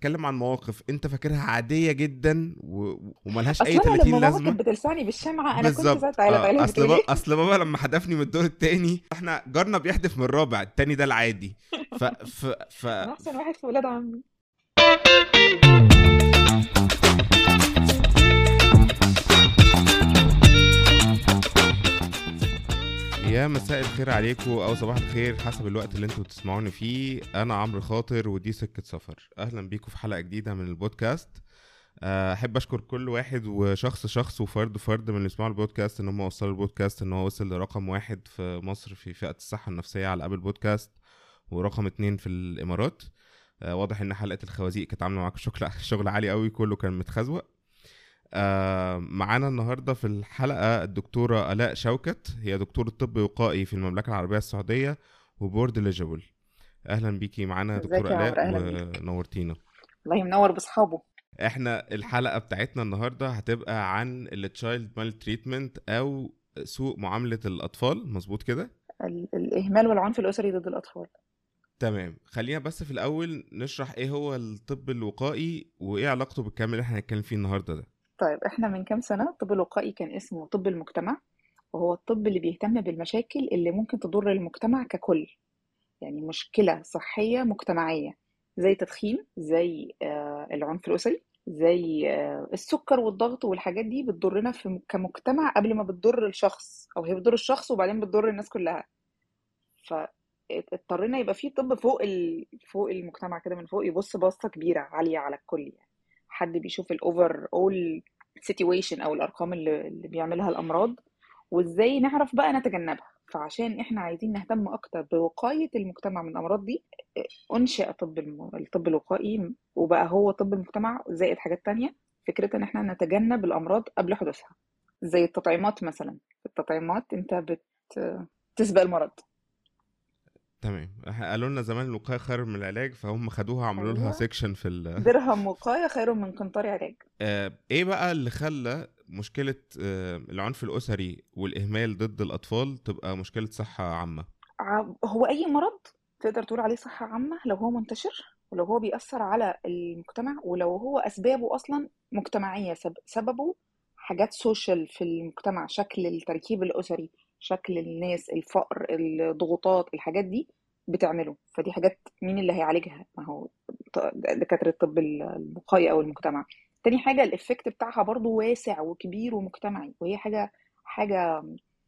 هتكلم عن مواقف انت فاكرها عاديه جدا و... وملهاش اصل اي انا 30 لما ماما لازمه كانت بتلسعني بالشمعه انا كنت بالظبط ساعتها تعالى اه تعالى اصل بتقولي بابا اصل بابا لما حدفني من الدور التاني احنا جارنا بيحدف من الرابع التاني ده العادي ف ف ف انا احسن واحد في ولاد عمي يا مساء الخير عليكم او صباح الخير حسب الوقت اللي انتوا بتسمعوني فيه انا عمرو خاطر ودي سكة سفر اهلا بيكم في حلقة جديدة من البودكاست آه، احب اشكر كل واحد وشخص شخص وفرد فرد من اللي يسمعوا البودكاست ان هم وصلوا البودكاست ان هو وصل لرقم واحد في مصر في فئة الصحة النفسية على ابل بودكاست ورقم اتنين في الامارات آه، واضح ان حلقة الخوازيق كانت عاملة معاكم شغل شغل عالي قوي كله كان متخزوق آه، معانا النهارده في الحلقه الدكتوره الاء شوكت هي دكتوره طب وقائي في المملكه العربيه السعوديه وبورد ليجبل اهلا بيكي معانا يا ازيك دكتوره يا عمرو؟ الاء أهلا بيك. ونورتينا والله منور باصحابه احنا الحلقه بتاعتنا النهارده هتبقى عن التشايلد مال تريتمنت او سوء معامله الاطفال مظبوط كده ال- الاهمال والعنف الاسري ضد الاطفال تمام خلينا بس في الاول نشرح ايه هو الطب الوقائي وايه علاقته بالكلام اللي احنا هنتكلم فيه النهارده ده طيب احنا من كام سنه الطب الوقائي كان اسمه طب المجتمع وهو الطب اللي بيهتم بالمشاكل اللي ممكن تضر المجتمع ككل يعني مشكله صحيه مجتمعيه زي التدخين زي آه، العنف الاسري زي آه، السكر والضغط والحاجات دي بتضرنا في كمجتمع قبل ما بتضر الشخص او هي بتضر الشخص وبعدين بتضر الناس كلها فاضطرينا يبقى في طب فوق ال... فوق المجتمع كده من فوق يبص بصة كبيرة عالية على الكل يعني حد بيشوف الاوفر اول سيتويشن او الارقام اللي, اللي بيعملها الامراض وازاي نعرف بقى نتجنبها فعشان احنا عايزين نهتم اكتر بوقاية المجتمع من الامراض دي انشئ طب الم... الطب الوقائي وبقى هو طب المجتمع زائد حاجات تانية فكرة ان احنا نتجنب الامراض قبل حدوثها زي التطعيمات مثلا التطعيمات انت بت... تسبق المرض تمام قالوا لنا زمان الوقايه خير من العلاج فهم خدوها عملوا لها ايوه سيكشن في ال... درهم وقاية خير من قنطار علاج آه، ايه بقى اللي خلى مشكلة آه، العنف الأسري والإهمال ضد الأطفال تبقى مشكلة صحة عامة؟ ع- هو أي مرض تقدر تقول عليه صحة عامة لو هو منتشر ولو هو بيأثر على المجتمع ولو هو أسبابه أصلا مجتمعية سب- سببه حاجات سوشيال في المجتمع شكل التركيب الأسري شكل الناس الفقر الضغوطات الحاجات دي بتعمله فدي حاجات مين اللي هيعالجها ما هو ط- دكاترة الطب الوقائي أو المجتمع تاني حاجة الإفكت بتاعها برضو واسع وكبير ومجتمعي وهي حاجة حاجة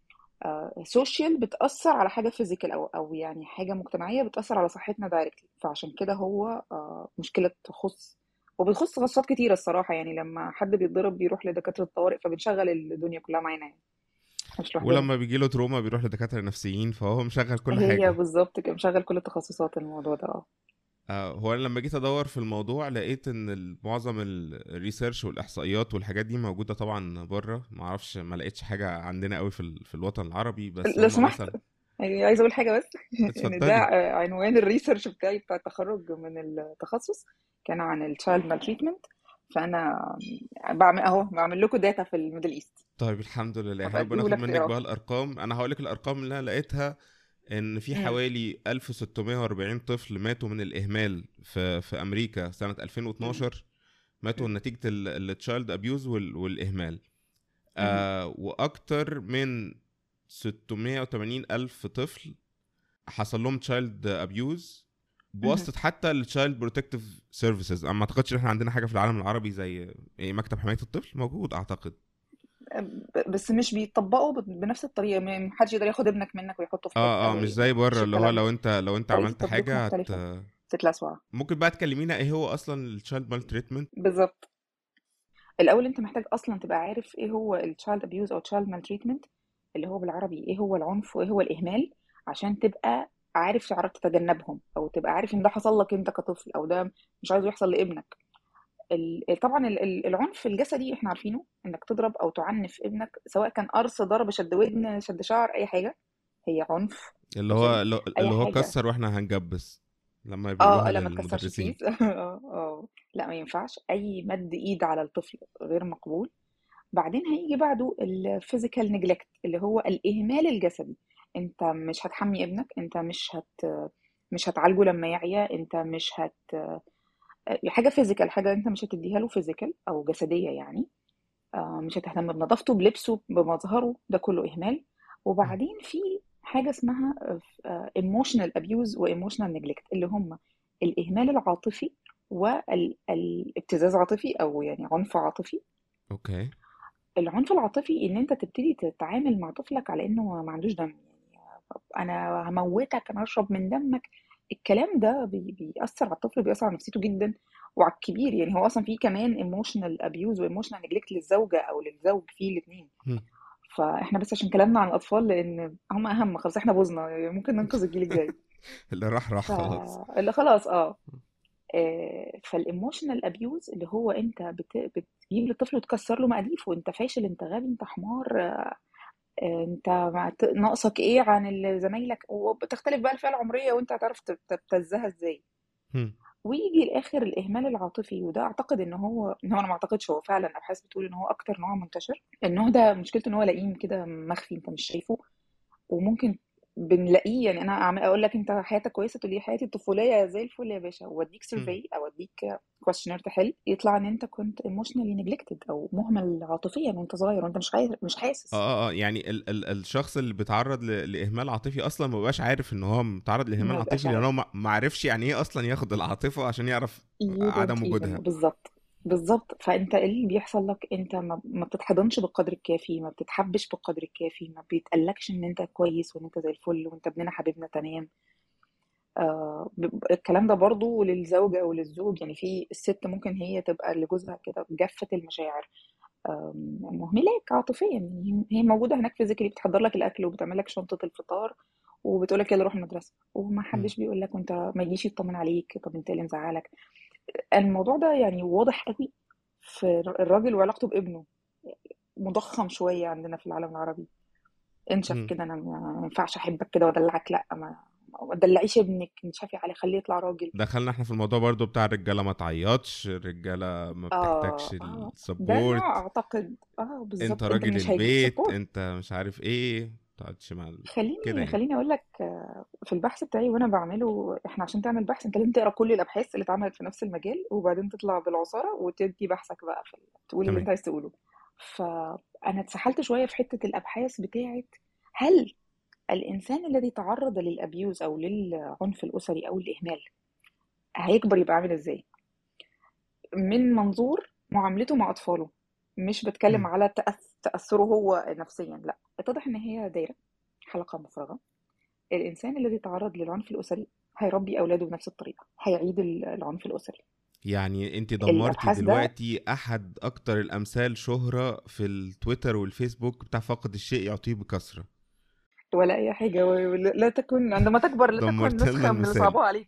سوشيال بتأثر على حاجة فيزيكال أو أو يعني حاجة مجتمعية بتأثر على صحتنا دايركتلي فعشان كده هو آه، مشكلة تخص وبتخص تخصصات كتيرة الصراحة يعني لما حد بيتضرب بيروح لدكاترة الطوارئ فبنشغل الدنيا كلها معانا يعني إحنا مش لوحدنا ولما بيجي له تروما بيروح لدكاترة نفسيين فهو مشغل كل هي حاجة بالظبط كده مشغل كل التخصصات الموضوع ده اه آه، هو أنا لما جيت أدور في الموضوع لقيت إن ال- معظم ال- الريسيرش والإحصائيات والحاجات دي موجودة طبعا بره معرفش ما لقيتش حاجة عندنا قوي في ال- في الوطن العربي بس لو هم سمحت مثلا يعني عايزه اقول حاجه بس ان ده اتفضلي آه، عنوان الريسيرش بتاعي بتاع التخرج من التخصص كان عن التشايلد مالتريتمنت فانا بعمل اهو بعمل لكم داتا في الميدل ايست طيب الحمد لله احنا وبديه بناخد لك منك تقراه بقى الارقام انا هقول لك الارقام اللي انا لقيتها ان في امم حوالي 1640 طفل ماتوا من الاهمال في في امريكا سنة امم 2012 ماتوا امم نتيجة التشايلد ابيوز والاهمال امم آه واكتر من 680 الف طفل حصل لهم تشايلد ابيوز امم بواسطة حتى التشايلد بروتكتيف سيرفيسز انا ما اعتقدش ان احنا عندنا حاجة في العالم العربي زي إيه، مكتب حماية الطفل موجود اعتقد ب- بس مش بيطبقوا ب- بنفس الطريقه م- محدش يقدر ياخد ابنك منك ويحطه في اه اه حته مش زي زي مش بره اللي هو الكلام لو ده انت لو انت طريقه عملت التطبيق حاجه هت مختلفه تتلسع ممكن بقى تكلمينا ايه هو اصلا التشايلد مال تريتمنت بالظبط الاول انت محتاج اصلا تبقى عارف ايه هو التشايلد ابيوز او تشايلد مالتريتمنت اللي هو بالعربي ايه هو العنف وايه هو الاهمال عشان تبقى عارف تعرف تتجنبهم او تبقى عارف ان ده حصل لك انت كطفل او ده مش عايزه يحصل لابنك ال- طبعا ال- ال- العنف الجسدي احنا عارفينه انك تضرب او تعنف ابنك سواء كان قرص ضرب شد ودن شد شعر اي حاجه هي عنف اللي هو بشري اللي اي اللي هو حاجه كسر واحنا هنجبس لما بيقولوها اه لا ما تكسرش للمدرسين بليز اه اه لا ما ينفعش اي مد ايد على الطفل غير مقبول بعدين هيجي بعده الفيزيكال نيجلكت اللي هو الاهمال الجسدي انت مش هتحمي ابنك انت مش هت مش هتعالجه لما يعيا انت مش هت آه، حاجه فيزيكال حاجه انت مش هتديها له فيزيكال او جسديه يعني آه، مش هتهتم بنظافته بلبسه بمظهره ده كله اهمال وبعدين في حاجه اسمها ايموشنال ابيوز وايموشنال نيجلكت اللي هم الاهمال العاطفي والابتزاز عاطفي او يعني عنف عاطفي اوكي العنف العاطفي ان انت تبتدي تتعامل مع طفلك على انه ما عندوش دم يعني طب انا هموتك انا هشرب من دمك الكلام ده بي- بيأثر على الطفل بيأثر على نفسيته جدا وعلى الكبير يعني هو اصلا في كمان ايموشنال ابيوز وايموشنال نيجلكت للزوجه او للزوج في الاثنين مم. فاحنا بس عشان كلامنا عن الاطفال لان هم اهم خلاص احنا بوظنا يعني ممكن ننقذ الجيل الجاي اللي راح راح خلاص فاللي خلاص اه آه، فالايموشنال ابيوز اللي هو انت بت... بتجيب للطفل وتكسر له مقاديف وانت فاشل انت غبي انت حمار آه، آه، انت ما ت- ناقصك ايه عن اللي زمايلك وبتختلف بقى الفئه العمريه وانت هتعرف تب- تبتزها ازاي مم. ويجي الاخر الاهمال العاطفي وده اعتقد ان هو ان هو انا ما اعتقدش هو فعلا ابحاث بتقول ان هو اكتر نوع منتشر النوع ده مشكلته ان هو لئيم كده مخفي انت مش شايفه وممكن بنلاقيه يعني انا أعمل- اقول لك انت حياتك كويسه تقول لي حياتي الطفوليه زي الفل يا باشا واديك مم. سيرفي او اديك كويشنير تحل يطلع ان انت كنت ايموشنالي نيجلكتد او مهمل عاطفيا وانت صغير وانت مش عايز مش حاسس اه اه اه يعني ال ال الشخص اللي بيتعرض ل- لاهمال عاطفي اصلا ما بيبقاش عارف ان هو متعرض لاهمال ما يبقاش عاطفي لان عارف هو ما ما عرفش يعني ايه اصلا ياخد العاطفه عشان يعرف you عدم don't even وجودها بالظبط بالظبط فانت إيه اللي بيحصل لك انت ما, ما بتتحضنش بالقدر الكافي ما بتتحبش بالقدر الكافي ما بيتقالكش ان انت كويس وان انت زي الفل وانت ابننا حبيبنا تمام آه ب- الكلام ده برضو للزوجة او للزوج يعني في الست ممكن هي تبقى لجوزها كده جافة المشاعر آم، مهملاك عاطفيا يعني هي موجودة هناك فيزيكالي بتحضر لك الاكل وبتعمل لك شنطة الفطار وبتقول لك يلا روح المدرسة وما مم. حدش بيقول لك وانت ما يجيش يطمن عليك طب انت إيه اللي مزعلك الموضوع ده يعني واضح قوي في الراجل وعلاقته بابنه مضخم شوية عندنا في العالم العربي انشف مم. كده انا ما ينفعش احبك كده وادلعك لا ما ما تدلعيش ابنك انشفي عليه خليه يطلع راجل دخلنا احنا في الموضوع برضو بتاع الرجاله ما تعيطش الرجاله ما بتحتاجش اه اه ده السبورت نوع اعتقد اه انت بالظبط انت راجل مش هيديك البيت سبورت انت مش عارف ايه ما تقعدش مع ال... كده خليني يعني خليني اقول لك آه، في البحث بتاعي وانا بعمله احنا عشان تعمل بحث انت لازم تقرا كل الابحاث اللي اتعملت في نفس المجال وبعدين تطلع بالعصاره وتدي بحثك بقى في تقول اللي انت تمام عايز تقوله فانا اتسحلت شويه في حته الابحاث بتاعت هل الانسان الذي تعرض للابيوز او للعنف الاسري او الاهمال هيكبر يبقى عامل ازاي من منظور معاملته مع اطفاله مش بتكلم مم. على تأث- تاثره هو نفسيا لا اتضح ان هي دايره حلقه مفرغه الانسان الذي تعرض للعنف الاسري هيربي اولاده بنفس الطريقه هيعيد ال- العنف الاسري يعني انت دمرتي الابحاث ده دلوقتي احد اكتر الامثال شهرة في التويتر والفيسبوك بتاع فاقد الشيء يعطيه بكثرة ولا اي حاجه ولا لا تكن عندما تكبر لا تكن دمرت لنا نسخه من اللي المثال صعبوه عليك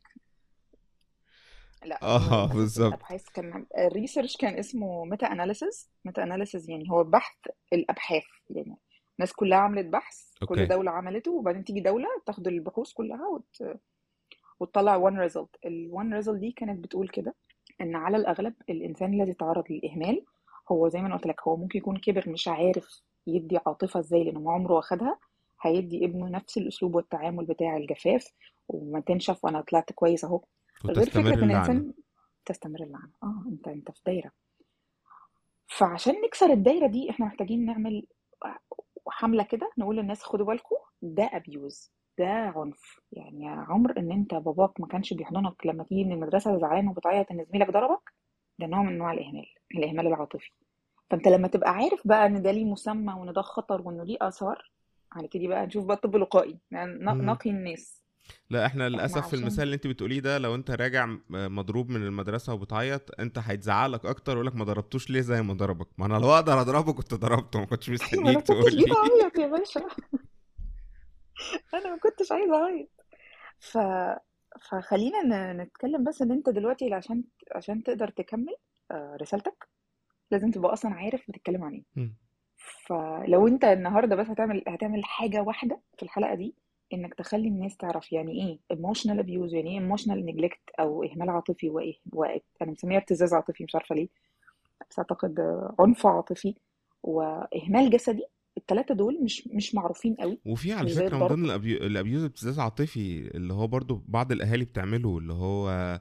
لا هو اه للاسف بالظبط الابحاث كان الريسيرش كان اسمه ميتا اناليسيس ميتا اناليسيس يعني هو بحث الابحاث يعني الناس كلها عملت بحث كل اوكي دوله عملته وبعدين تيجي دوله تاخد البحوث كلها وت... وتطلع وان ريزلت الوان ريزلت دي كانت بتقول كده ان على الاغلب الانسان الذي تعرض للاهمال هو زي ما انا قلت لك هو ممكن يكون كبر مش عارف يدي عاطفه ازاي لانه ما عمره واخدها هيدي ابنه نفس الاسلوب والتعامل بتاع الجفاف وما تنشف وانا طلعت كويس اهو غير وتستمر فكره ان اللعنة الانسان تستمر اللعنه اه انت انت في دايره فعشان نكسر الدايره دي احنا محتاجين نعمل حمله كده نقول للناس خدوا بالكم ده ابيوز ده عنف يعني يا عمر ان انت باباك ما كانش بيحضنك لما تيجي من المدرسه زعلان وبتعيط ان زميلك ضربك ده نوع من انواع الاهمال الاهمال العاطفي فانت لما تبقى عارف بقى ان ده ليه مسمى وان ده خطر وانه ليه اثار هنبتدي بقى نشوف بقى الطب الوقائي يعني ن- مم. نقي الناس لا احنا احنا للاسف في المثال عشان اللي انت بتقوليه ده لو انت راجع م- مضروب من المدرسه وبتعيط انت هيتزعلك اكتر ويقول لك ما ضربتوش ليه زي ما ضربك ما انا لو اقدر اضربه كنت ضربته ما كنتش ما مستنيك انا تقول كنتش لي جيت اعيط يا باشا انا ما كنتش عايزه اعيط ف فخلينا ن- نتكلم بس ان انت دلوقتي عشان عشان تقدر تكمل آه، رسالتك لازم تبقى اصلا عارف بتتكلم عن ايه مم. فلو انت النهارده بس هتعمل هتعمل حاجه واحده في الحلقه دي انك تخلي الناس تعرف يعني ايه emotional abuse يعني ايه emotional neglect او اهمال عاطفي وايه وايه انا مسميها ابتزاز عاطفي مش عارفه ليه بس اعتقد آه، عنف عاطفي واهمال جسدي الثلاثه دول مش مش معروفين قوي وفي على مش زي فكره من الضرب ضمن الأبيو- الابيوز ابتزاز عاطفي اللي هو برضو بعض الاهالي بتعمله اللي هو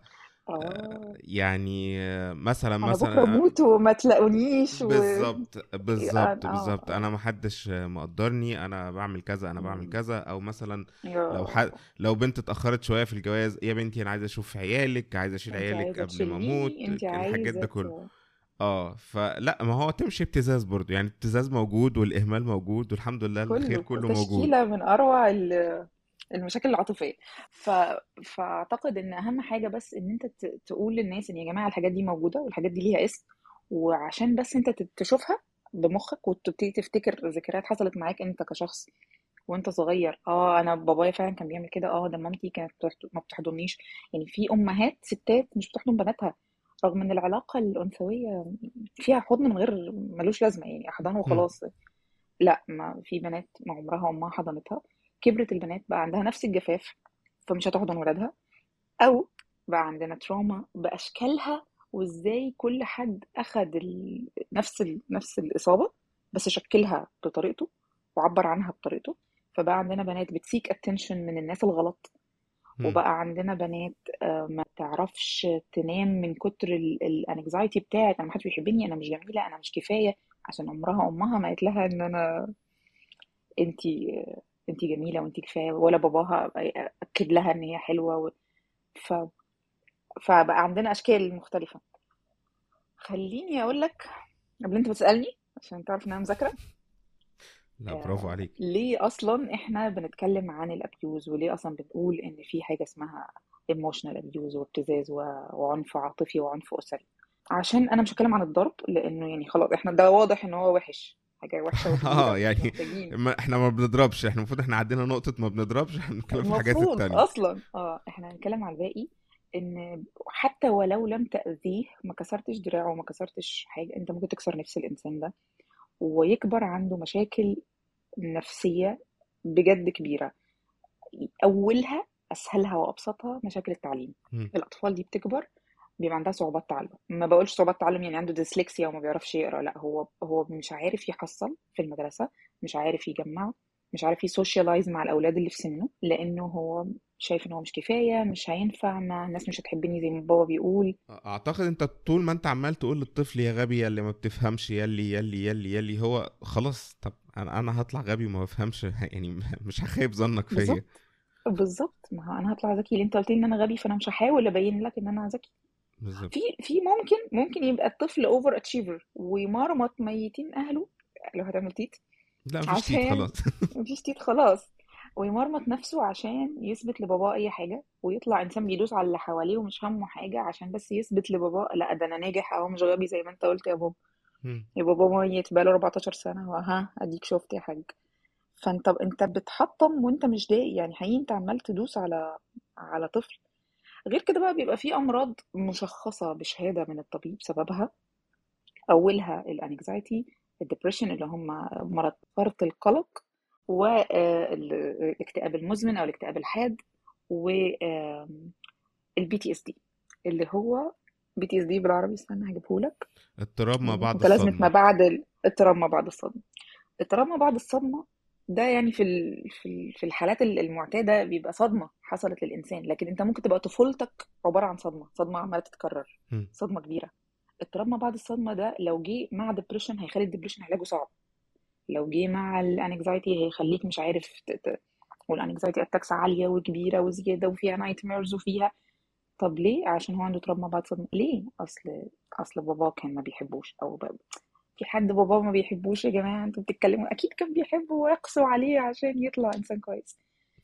اه يعني آه، مثلا انا مثلا بكره موت وما تلاقونيش و بالظبط اه بالظبط اه بالظبط انا اه محدش مقدرني انا بعمل كذا انا بعمل مم. كذا او مثلا لو يا ح... لو بنت اتاخرت شويه في الجواز يا بنتي انا عايزه اشوف عيالك عايزه اشيل انت عيالك عايزه قبل ما تشيليني اموت انت الحاجات ده عايزه كله ت... اه فلا ما هو تمشي ابتزاز برضو يعني الابتزاز موجود والاهمال موجود والحمد لله الخير كله كله موجود تشكيله من اروع ال- المشاكل العاطفيه ف... فاعتقد ان اهم حاجه بس ان انت ت... تقول للناس ان يا جماعه الحاجات دي موجوده والحاجات دي ليها اسم وعشان بس انت ت- تشوفها بمخك وتبتدي تفتكر ذكريات حصلت معاك انت كشخص وانت صغير اه انا بابايا فعلا كان بيعمل كده اه ده مامتي كانت بتحت- ما بتحضنيش يعني في امهات ستات مش بتحضن بناتها رغم ان العلاقه الانثويه فيها حضن من غير ملوش لازمه يعني احضان هم. وخلاص لا ما في بنات ما عمرها امها حضنتها كبرت البنات بقى عندها نفس الجفاف فمش هتحضن ولادها او بقى عندنا تروما باشكالها وازاي كل حد اخد ال... نفس ال... نفس الاصابه بس شكلها بطريقته وعبر عنها بطريقته فبقى عندنا بنات بتسيك اتنشن من الناس الغلط هم. وبقى عندنا بنات آه، ما تعرفش تنام من كتر الانكزايتي بتاعت انا محدش بيحبني انا مش جميله انا مش كفايه عشان عمرها امها ما قالت لها ان انا انتي انتي جميله وانتي كفايه ولا باباها اكد لها ان هي حلوه و... ف... فبقى عندنا اشكال مختلفه خليني اقول لك قبل انت بتسالني عشان تعرف ان انا مذاكره لا برافو عليك ليه اصلا احنا بنتكلم عن الابيوز وليه اصلا بنقول ان في حاجه اسمها emotional abuse وابتزاز و- وعنف عاطفي وعنف اسري عشان انا مش هتكلم عن الضرب لانه يعني خلاص احنا ده واضح ان هو وحش حاجه وحشه وكبيره اه ومش يعني محتاجين ما احنا ما بنضربش احنا المفروض احنا عدينا نقطة ما بنضربش احنا بنتكلم في الحاجات المفروض التانية اصلا اه احنا هنتكلم على الباقي ان حتى ولو لم تاذيه ما كسرتش دراعه وما كسرتش حاجه انت ممكن تكسر نفس الانسان ده ويكبر عنده مشاكل نفسيه بجد كبيره اولها اسهلها وابسطها مشاكل التعليم هم. الاطفال دي بتكبر بيبقى عندها صعوبات تعلم ما بقولش صعوبات تعلم يعني عنده ديسلكسيا وما بيعرفش يقرا لا هو هو مش عارف يحصل في المدرسه مش عارف يجمع مش عارف يسوشيالايز مع الاولاد اللي في سنه لانه هو شايف ان هو مش كفايه مش هينفع مع الناس مش هتحبني زي ما بابا بيقول اعتقد انت طول ما انت عمال تقول للطفل يا غبي يا اللي ما بتفهمش يلي يلي يلي يلي هو خلاص طب انا انا هطلع غبي وما بفهمش يعني مش هخيب ظنك فيا بالظبط بالظبط ما هو انا هطلع ذكي اللي انت قلت لي ان انا غبي فانا مش هحاول ابين لك ان انا ذكي بالظبط في في ممكن ممكن يبقى الطفل اوفر اتشيفر ويمرمط ميتين اهله لو هتعمل تيت لا مفيش تيت عشان خلاص مفيش تيت خلاص ويمرمط نفسه عشان يثبت لباباه اي حاجه ويطلع انسان بيدوس على اللي حواليه ومش همه حاجه عشان بس يثبت لباباه لا ده انا ناجح اهو مش غبي زي ما انت قلت يا بابا هم. يا بابا ميت بقاله 14 سنه وها اديك شفت يا حاج فانت انت بتحطم وانت مش داقي يعني حقيقي انت عمال تدوس على على طفل غير كده بقى بيبقى في امراض مشخصه بشهاده من الطبيب سببها اولها الانكزايتي الدبريشن اللي هم مرض فرط القلق والاكتئاب المزمن او الاكتئاب الحاد والبي تي اس دي اللي هو بي تي اس دي بالعربي استنى هجيبه لك اضطراب ما بعد متلازمه ما الصدمة بعد ال- اضطراب ما بعد الصدمه اضطراب ما بعد الصدمه ده يعني في ال- في ال- في الحالات ال- المعتاده بيبقى صدمه حصلت للانسان لكن انت ممكن تبقى طفولتك عباره عن صدمه صدمه عماله تتكرر هم. صدمه كبيره اضطراب ما بعد الصدمه ده لو جه مع ديبريشن هيخلي الديبريشن علاجه صعب لو جه مع الانكزايتي هيخليك مش عارف ت... ت... والانكزايتي اتاكس عاليه وكبيره وزياده وفيها نايت ميرز وفيها طب ليه عشان هو عنده تروما بعد صدمه ليه اصل اصل باباه كان ما بيحبوش او ب... في حد باباه ما بيحبوش يا جماعه انتوا بتتكلموا اكيد كان بيحبه ويقسو عليه عشان يطلع انسان كويس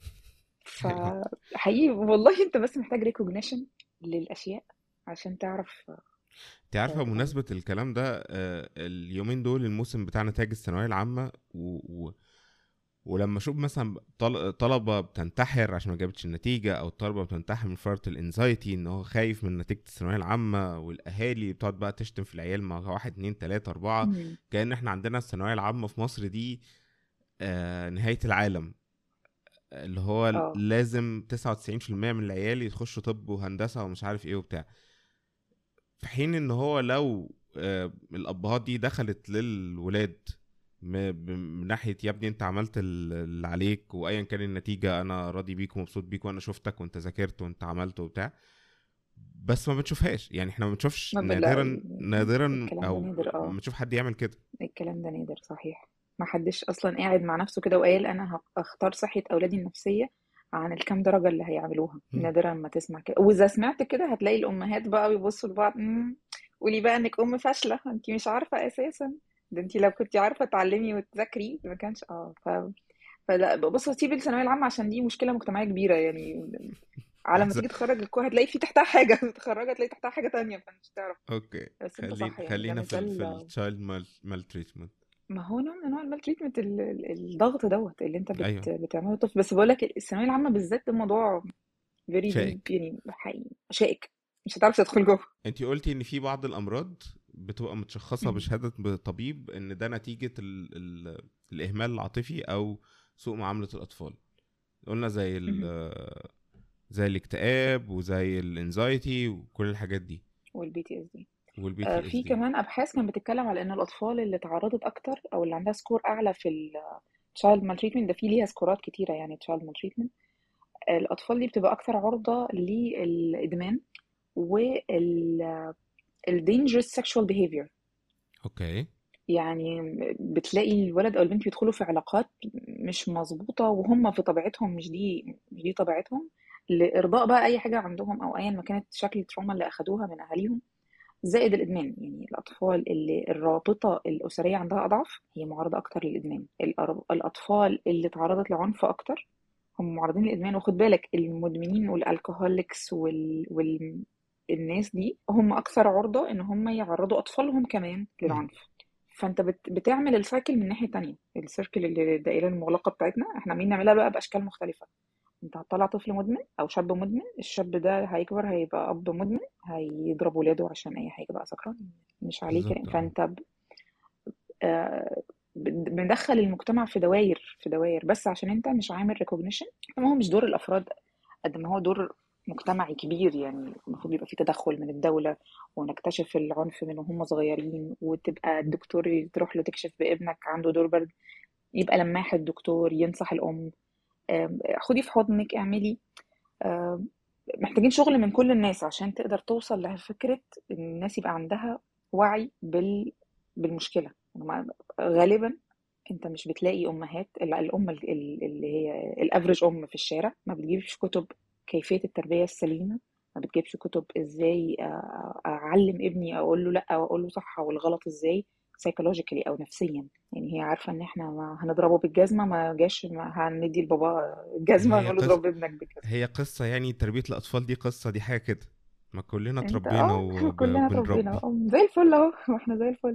فحقيقي والله انت بس محتاج ريكوجنيشن للاشياء عشان تعرف انت عارفه آه، بمناسبه الكلام ده آه، اليومين دول الموسم بتاع نتائج الثانويه العامه و... و... ولما اشوف مثلا طل... طلبه بتنتحر عشان ما جابتش النتيجه او طلبه بتنتحر من فرط الانزايتي ان هو خايف من نتيجه الثانويه العامه والاهالي بتقعد بقى تشتم في العيال مع واحد اتنين تلاته اربعه مم. كأن احنا عندنا الثانويه العامه في مصر دي آه نهايه العالم اللي هو اه لازم 99% من العيال يخشوا طب وهندسه ومش عارف ايه وبتاع في حين ان هو لو آه، الابهات دي دخلت للولاد م- ب- من ناحيه يا ابني انت عملت ال- اللي عليك وايا كان النتيجه انا راضي بيك ومبسوط بيك وانا شفتك وانت ذاكرت وانت عملت وبتاع بس ما بنشوفهاش يعني احنا ما بنشوفش ما ب... لا نادرا نادرا الكلام ده او نادر اه بنشوف حد يعمل كده الكلام ده نادر صحيح ما حدش اصلا قاعد مع نفسه كده وقال انا هختار صحة اولادي النفسية عن الكام درجة اللي هيعملوها مم. نادرا ما تسمع كده واذا سمعت كده هتلاقي الامهات بقى بيبصوا لبعض "مم، قولي بقى انك ام فاشلة انت مش عارفة اساسا ده انت لو كنت عارفة تعلمي وتذاكري ما كانش اه ف فلا بص سيب الثانوية العامة عشان دي مشكلة مجتمعية كبيرة يعني على ما أحسن. تيجي تخرج الكوره هتلاقي في تحتها حاجة تتخرج هتلاقي تحتها حاجة تانية فمش هتعرف اوكي بس انت خلينا صح يعني ده خلينا في ال في مثال التشايلد مال مال تريتمنت ما هو نوع من انواع المال تريتمنت الضغط دوت اللي انت بت ايوه بتعمله طفل بس بقول لك الثانويه العامه بالذات ده موضوع فيري ديب شائك يعني حقيقي شائك مش هتعرف تدخل جوه انت قلتي ان في بعض الامراض بتبقى متشخصه مم. بشهاده طبيب ان ده نتيجه ال ال الاهمال العاطفي او سوء معامله الاطفال قلنا زي ال مهم. زي الاكتئاب وزي الانزايتي وكل الحاجات دي والبي تي اس دي والبي آه، تي اس في دي كمان ابحاث كانت بتتكلم على ان الاطفال اللي اتعرضت اكتر او اللي عندها سكور اعلى في التشايلد مال تريتمنت ده في ليها سكورات كتيره يعني تشايلد مال تريتمنت الاطفال دي بتبقى اكثر عرضه للادمان وال الدينجرس سexual behavior اوكي يعني بتلاقي الولد او البنت بيدخلوا في علاقات مش مظبوطه وهم في طبيعتهم مش دي مش دي طبيعتهم لارضاء بقى اي حاجه عندهم او ايا ما كانت شكل التروما اللي اخدوها من اهاليهم زائد الادمان يعني الاطفال اللي الرابطه الاسريه عندها اضعف هي معرضه اكتر للادمان الأر- الاطفال اللي تعرضت لعنف اكتر هم معرضين للادمان وخد بالك المدمنين والالكهوليكس وال... وال... الناس دي هم اكثر عرضه ان هم يعرضوا اطفالهم كمان مم. للعنف فانت بت... بتعمل السايكل من ناحيه تانية السيركل اللي الدائره المغلقه بتاعتنا احنا عاملين نعملها بقى باشكال مختلفه انت هتطلع طفل مدمن او شاب مدمن الشاب ده هيكبر هيبقى اب مدمن هيضرب ولاده عشان اي حاجه بقى سكران مش عليه كده بالظبط اه فانت ب... آه... ب- بندخل المجتمع في دوائر في دوائر بس عشان انت مش عامل ريكوجنيشن ما هو مش دور الافراد قد ما هو دور مجتمعي كبير يعني المفروض يبقى في تدخل من الدولة ونكتشف العنف من وهم صغيرين وتبقى الدكتور تروح له تكشف بابنك عنده دور برد يبقى لماح الدكتور ينصح الأم آم، خدي في حضنك اعملي آم، محتاجين شغل من كل الناس عشان تقدر توصل لفكرة إن الناس يبقى عندها وعي بال... بالمشكلة يعني غالبا انت مش بتلاقي امهات ال- الام ال- ال- اللي هي الافريج ام في الشارع ما بتجيبش كتب كيفية التربية السليمة ما بتجيبش كتب ازاي آه، اعلم ابني اقول له لا او اقول له صح والغلط ازاي سايكولوجيكالي او نفسيا يعني هي عارفة ان احنا ما هنضربه بالجزمة ما جاش ما هندي لبابا الجزمة هي ونقول له قصة اضرب ابنك بالجزمة هي قصة يعني تربية الأطفال دي قصة دي حاجة كده ما كلنا انت اتربينا اه احنا كلنا اتربينا وبنربي اه زي الفل اهو واحنا زي الفل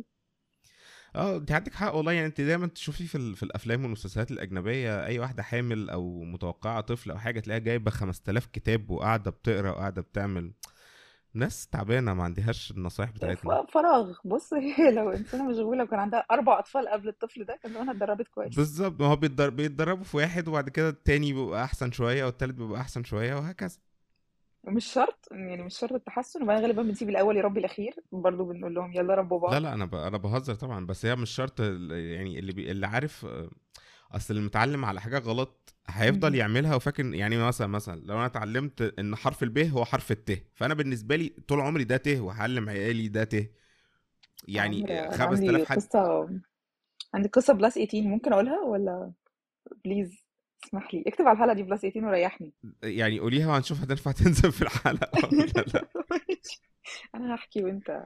اه انت عندك حق والله يعني انت دايما تشوفي في, ال- في الافلام والمسلسلات الاجنبيه اي واحده حامل او متوقعه طفل او حاجه تلاقيها جايبه 5000 كتاب وقاعده بتقرا وقاعده بتعمل ناس تعبانه ما عندهاش النصايح بتاعتنا ف- فراغ بص هي لو انسانة مشغولة وكان عندها اربع اطفال قبل الطفل ده كان زمانها اتدربت كويس بالظبط ما هو بيتدر- بيتدربوا في واحد وبعد كده التاني بيبقى احسن شويه والتالت بيبقى احسن شويه وهكذا مش شرط يعني مش شرط التحسن وبعدين غالبا بنسيب الاول يربي الاخير برضو بنقول لهم يلا ربوا لا بعض لا انا ب... انا بهزر طبعا بس هي مش شرط ال- يعني اللي بي... اللي عارف آه، اصل اللي متعلم على حاجه غلط هيفضل مهم. يعملها وفاكر يعني مثلا مثلا لو انا اتعلمت ان حرف الب هو حرف الت فانا بالنسبه لي طول عمري ده ت وهعلم عيالي ده ت يعني عمرو انا 5000 عندي حد قصة عندي قصة بلس 18 ممكن اقولها ولا بليز اسمح لي اكتب على الحلقة دي بلس 18 وريحني يعني قوليها وهنشوف هتنفع تنزل في الحلقه ولا لا انا هحكي وانت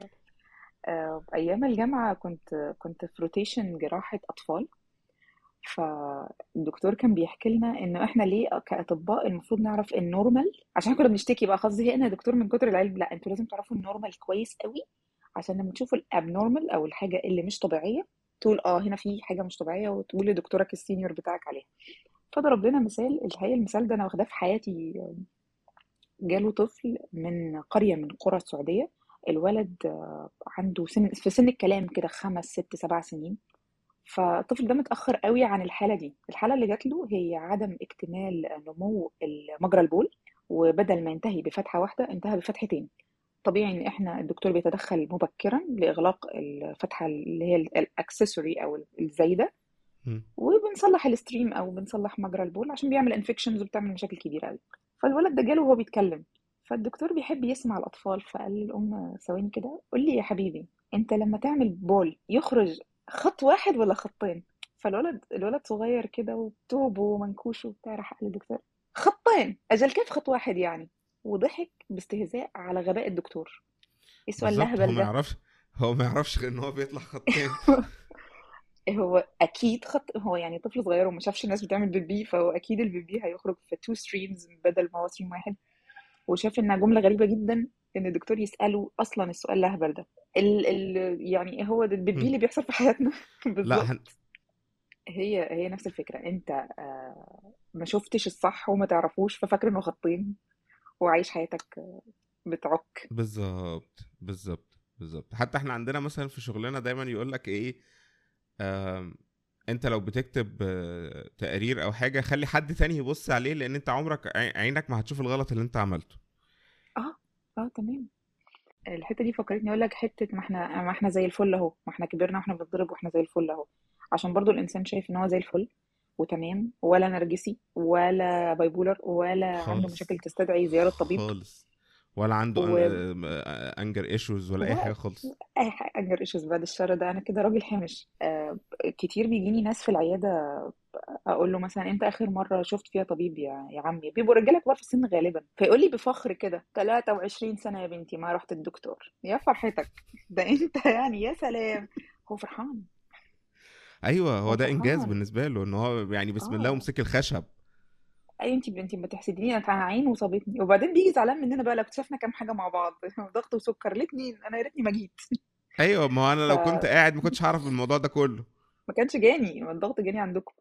آه، ايام الجامعة كنت كنت في روتيشن جراحة اطفال فالدكتور كان بيحكي لنا انه احنا ليه كاطباء المفروض نعرف النورمال عشان كنا بنشتكي بقى خلاص زهقنا يا دكتور من كتر العلم لا انتوا لازم تعرفوا النورمال كويس قوي عشان لما تشوفوا الابنورمال او الحاجه اللي مش طبيعيه تقول اه هنا في حاجه مش طبيعيه وتقول لدكتورك السينيور بتاعك عليها فضرب لنا مثال الحقيقه المثال ده انا واخداه في حياتي جاله طفل من قريه من قرى السعوديه الولد آه، عنده سن في سن الكلام كده خمس ست سبع سنين فالطفل ده متأخر قوي عن الحالة دي الحالة اللي جات له هي عدم اكتمال نمو مجرى البول وبدل ما ينتهي بفتحة واحدة انتهى بفتحتين طبيعي ان احنا الدكتور بيتدخل مبكرا لإغلاق الفتحة اللي هي الاكسسوري او الزايدة مم. وبنصلح الستريم او بنصلح مجرى البول عشان بيعمل انفكشنز وبتعمل مشاكل كبيرة قوي فالولد ده جاله وهو بيتكلم فالدكتور بيحب يسمع الأطفال فقال للأم ثواني كده قول لي يا حبيبي أنت لما تعمل بول يخرج خط واحد ولا خطين فالولد الولد صغير كده وبتوب ومنكوش وبتاع راح قال للدكتور خطين أجل كيف خط واحد يعني وضحك باستهزاء على غباء الدكتور ايه السؤال بالظبط هو الأهبل ما ده يعرفش هو ما يعرفش غير ان هو بيطلع خطين هو اكيد خط هو يعني طفل صغير وما شافش الناس بتعمل بيبي فهو اكيد البيبي هيخرج في تو ستريمز بدل ما هو ستريم واحد وشاف انها جمله غريبه جدا ان الدكتور يساله اصلا السؤال الاهبل ده ال ال يعني هو ده البيبي اللي بيحصل في حياتنا لا بالظبط هن... هي هي نفس الفكره انت آه، ما شفتش الصح وما تعرفوش ففاكر انه خطين وعايش حياتك آه، بتعك بالظبط بالظبط بالظبط حتى احنا عندنا مثلا في شغلنا دايما يقول لك ايه آم، انت لو بتكتب آه، تقرير او حاجه خلي حد تاني يبص عليه لان انت عمرك عي- عينك ما هتشوف الغلط اللي انت عملته اه اه تمام الحته دي فكرتني اقول لك حته ما احنا ما احنا زي الفل اهو ما احنا كبرنا واحنا بنتضرب واحنا زي الفل اهو عشان برضو الانسان شايف ان هو زي الفل وتمام ولا نرجسي ولا بايبولر ولا عنده خالص مشاكل تستدعي زيارة طبيب خالص ولا عنده و انجر ايشوز ولا اي حاجه و خالص اي حاجه انجر ايشوز بعد الشر ده انا كده راجل حامش آه كتير بيجيني ناس في العياده اقول له مثلا انت اخر مره شفت فيها طبيب يا يا عمي بيبقوا رجاله كبار في السن غالبا فيقول لي بفخر كده 23 سنه يا بنتي ما رحت الدكتور يا فرحتك ده انت يعني يا سلام هو فرحان ايوه هو هو ده انجاز فرحان بالنسبه له ان هو يعني بسم الله اه ومسك الخشب اي انت انت ما تحسديني انا عين وصابتني وبعدين بيجي زعلان مننا بقى لو اكتشفنا كام حاجه مع بعض ضغط وسكر الاثنين انا يا ريتني ما جيت ايوه ما هو انا لو كنت فما قاعد ما كنتش هعرف بالموضوع ده كله كانش جاني ما الضغط جاني عندكم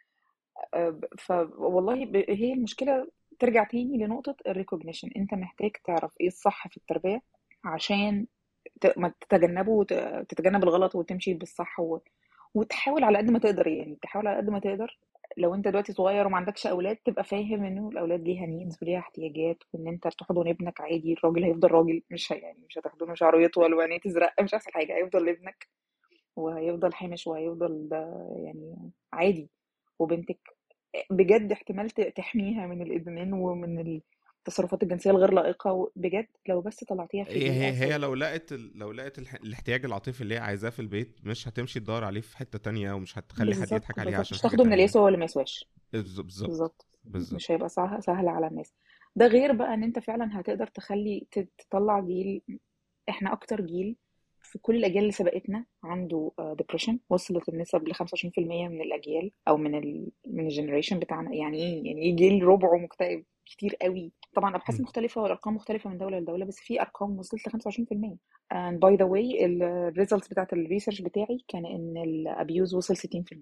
آه، فوالله ب- هي المشكله ترجع تاني لنقطه الريكوجنيشن انت محتاج تعرف ايه الصح في التربيه عشان ت- ما تتجنبه وت- تتجنب الغلط وتمشي بالصح و... وتحاول على قد ما تقدر يعني تحاول على قد ما تقدر لو انت دلوقتي صغير وما عندكش اولاد تبقى فاهم انه الاولاد ليها نيدز وليها احتياجات وان انت تحضن ابنك عادي الراجل هيفضل راجل مش هي يعني مش هتحضنه شعره يطول وعينيه تزرق مش هيحصل حاجه هيفضل ابنك وهيفضل حامش وهيفضل ده يعني عادي وبنتك بجد احتمال ت- تحميها من الادمان ومن التصرفات الجنسيه الغير لائقه بجد لو بس طلعتيها في هي بيئه هي هي سويه لو لقت ال- لو لقت الح- الاحتياج العاطفي اللي هي عايزاه في البيت مش هتمشي تدور عليه في حتة تانية ومش هتخلي حد بالظبط يضحك عليها بالظبط عشان مش حاجة تاخده من اللي تانية يسوى ولا ما يسواش بالظ- بالظبط بالظبط بالظبط مش هيبقى سهل سهل على الناس ده غير بقى ان انت فعلا هتقدر تخلي ت- تطلع جيل احنا اكتر جيل في كل الاجيال اللي سبقتنا عنده ديبريشن وصلت النسب ل 25% من الاجيال او من ال من الجنريشن بتاعنا يعني ايه يعني ايه جيل ربعه مكتئب كتير قوي طبعا ابحاث مم. مختلفه والارقام مختلفه من دوله لدوله بس في ارقام وصلت ل 25% and by the way الريزلتس بتاعت الريسيرش بتاعي كان ان الابيوز وصل 60%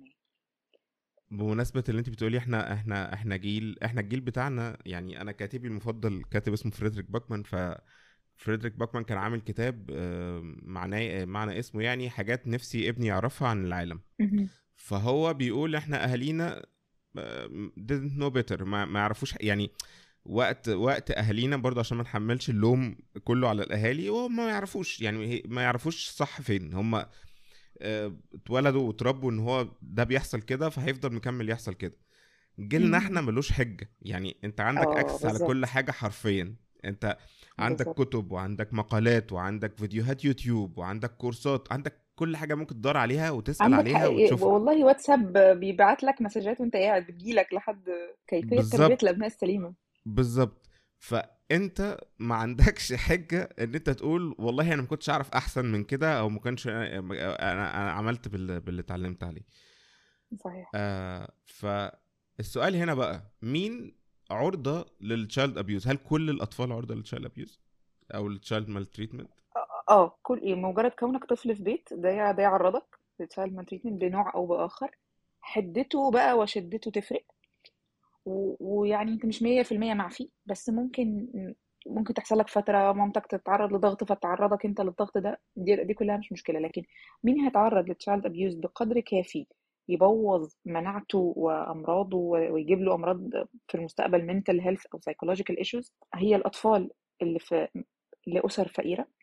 بمناسبة اللي انت بتقولي احنا احنا احنا جيل احنا الجيل بتاعنا يعني انا كاتبي المفضل كاتب اسمه فريدريك باكمان ف فريدريك باكمان كان عامل كتاب آه، معناه معنى اسمه يعني حاجات نفسي ابني يعرفها عن العالم مهم. فهو بيقول احنا اهالينا آه، didn't know better ما, ما يعرفوش يعني وقت وقت اهالينا برضه عشان ما نحملش اللوم كله على الاهالي وهم ما يعرفوش يعني هي- ما يعرفوش صح فين هم آه، اتولدوا واتربوا ان هو ده بيحصل كده فهيفضل مكمل يحصل كده جيلنا احنا مهم. ملوش حجة يعني انت عندك اه اكسس على كل بالظبط حاجة حرفيا انت عندك بالظبط كتب وعندك مقالات وعندك فيديوهات يوتيوب وعندك كورسات عندك كل حاجة ممكن تدور عليها وتسأل عندك عليها حق وتشوفها والله واتساب بيبعت لك مسجات وانت قاعد بتجيلك لحد كيفية تربية بالظبط الأبناء السليمة بالظبط فانت ما عندكش حجه ان انت تقول والله انا ما كنتش اعرف احسن من كده او ما كانش انا انا أنا عملت باللي, باللي اتعلمت عليه صحيح آه فالسؤال هنا بقى مين عرضه للتشايلد ابيوز هل كل الاطفال عرضه للتشايلد ابيوز او التشايلد مال تريتمنت اه كل ايه مجرد كونك طفل في بيت ده يع- ده يعرضك للتشايلد مالتريتمنت بنوع او بآخر حدته بقى وشدته تفرق و- ويعني انت مش 100% معفي بس ممكن ممكن تحصل لك فترة مامتك تتعرض لضغط فتعرضك انت للضغط ده دي, دي كلها مش مشكلة لكن مين هيتعرض للتشايلد ابيوز بقدر كافي يبوظ مناعته وامراضه و- ويجيب له امراض في المستقبل mental health او psychological issues هي الاطفال اللي في لأسر فقيرة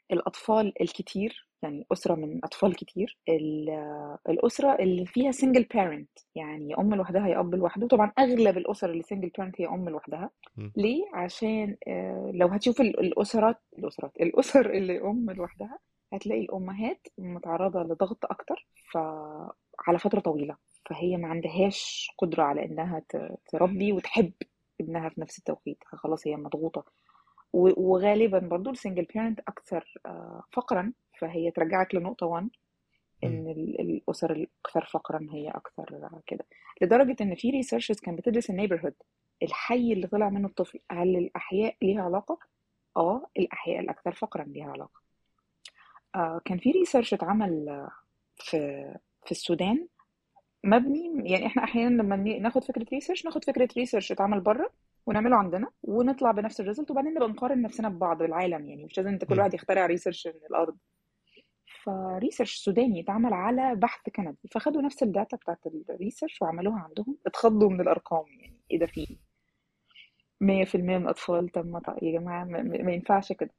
الأطفال الكتير يعني أسرة من أطفال كتير ال- الأسرة اللي فيها single parent يعني أم لوحدها يا أب لوحده طبعا أغلب الأسر اللي single parent هي أم لوحدها مم. ليه؟ عشان آه، لو هتشوف ال- الأسرات الأسرات الأسر اللي أم لوحدها هتلاقي الأمهات متعرضة لضغط أكتر فعلى فترة طويلة فهي ما عندهاش قدرة على إنها ت- تربي وتحب ابنها في نفس التوقيت خلاص هي مضغوطة و- وغالبا برضو السنجل بيرنت أكثر آه، فقرا فهي ترجعك لنقطة 1 مم. إن ال- الأسر الأكثر فقرا هي أكثر آه، كده لدرجة إن في ريسيرشز كانت بتدرس النيبرهود الحي اللي طلع منه الطفل هل الأحياء ليها علاقة؟ آه الأحياء الأكثر فقرا ليها علاقة آه كان في ريسيرش اتعمل آه، في في السودان مبني يعني احنا احيانا لما ن- ناخد فكره ريسيرش ناخد فكره ريسيرش اتعمل بره ونعمله عندنا ونطلع بنفس الريزلت وبعدين نبقى نقارن نفسنا ببعض بالعالم يعني مش لازم انت كل مم. واحد يخترع ريسيرش من الارض فريسيرش سوداني اتعمل على بحث كندي فخدوا نفس الداتا بتاعت الريسيرش وعملوها عندهم اتخضوا من الارقام يعني ايه ده في 100% من الاطفال تم ط- يا جماعه ما, ما ما ينفعش كده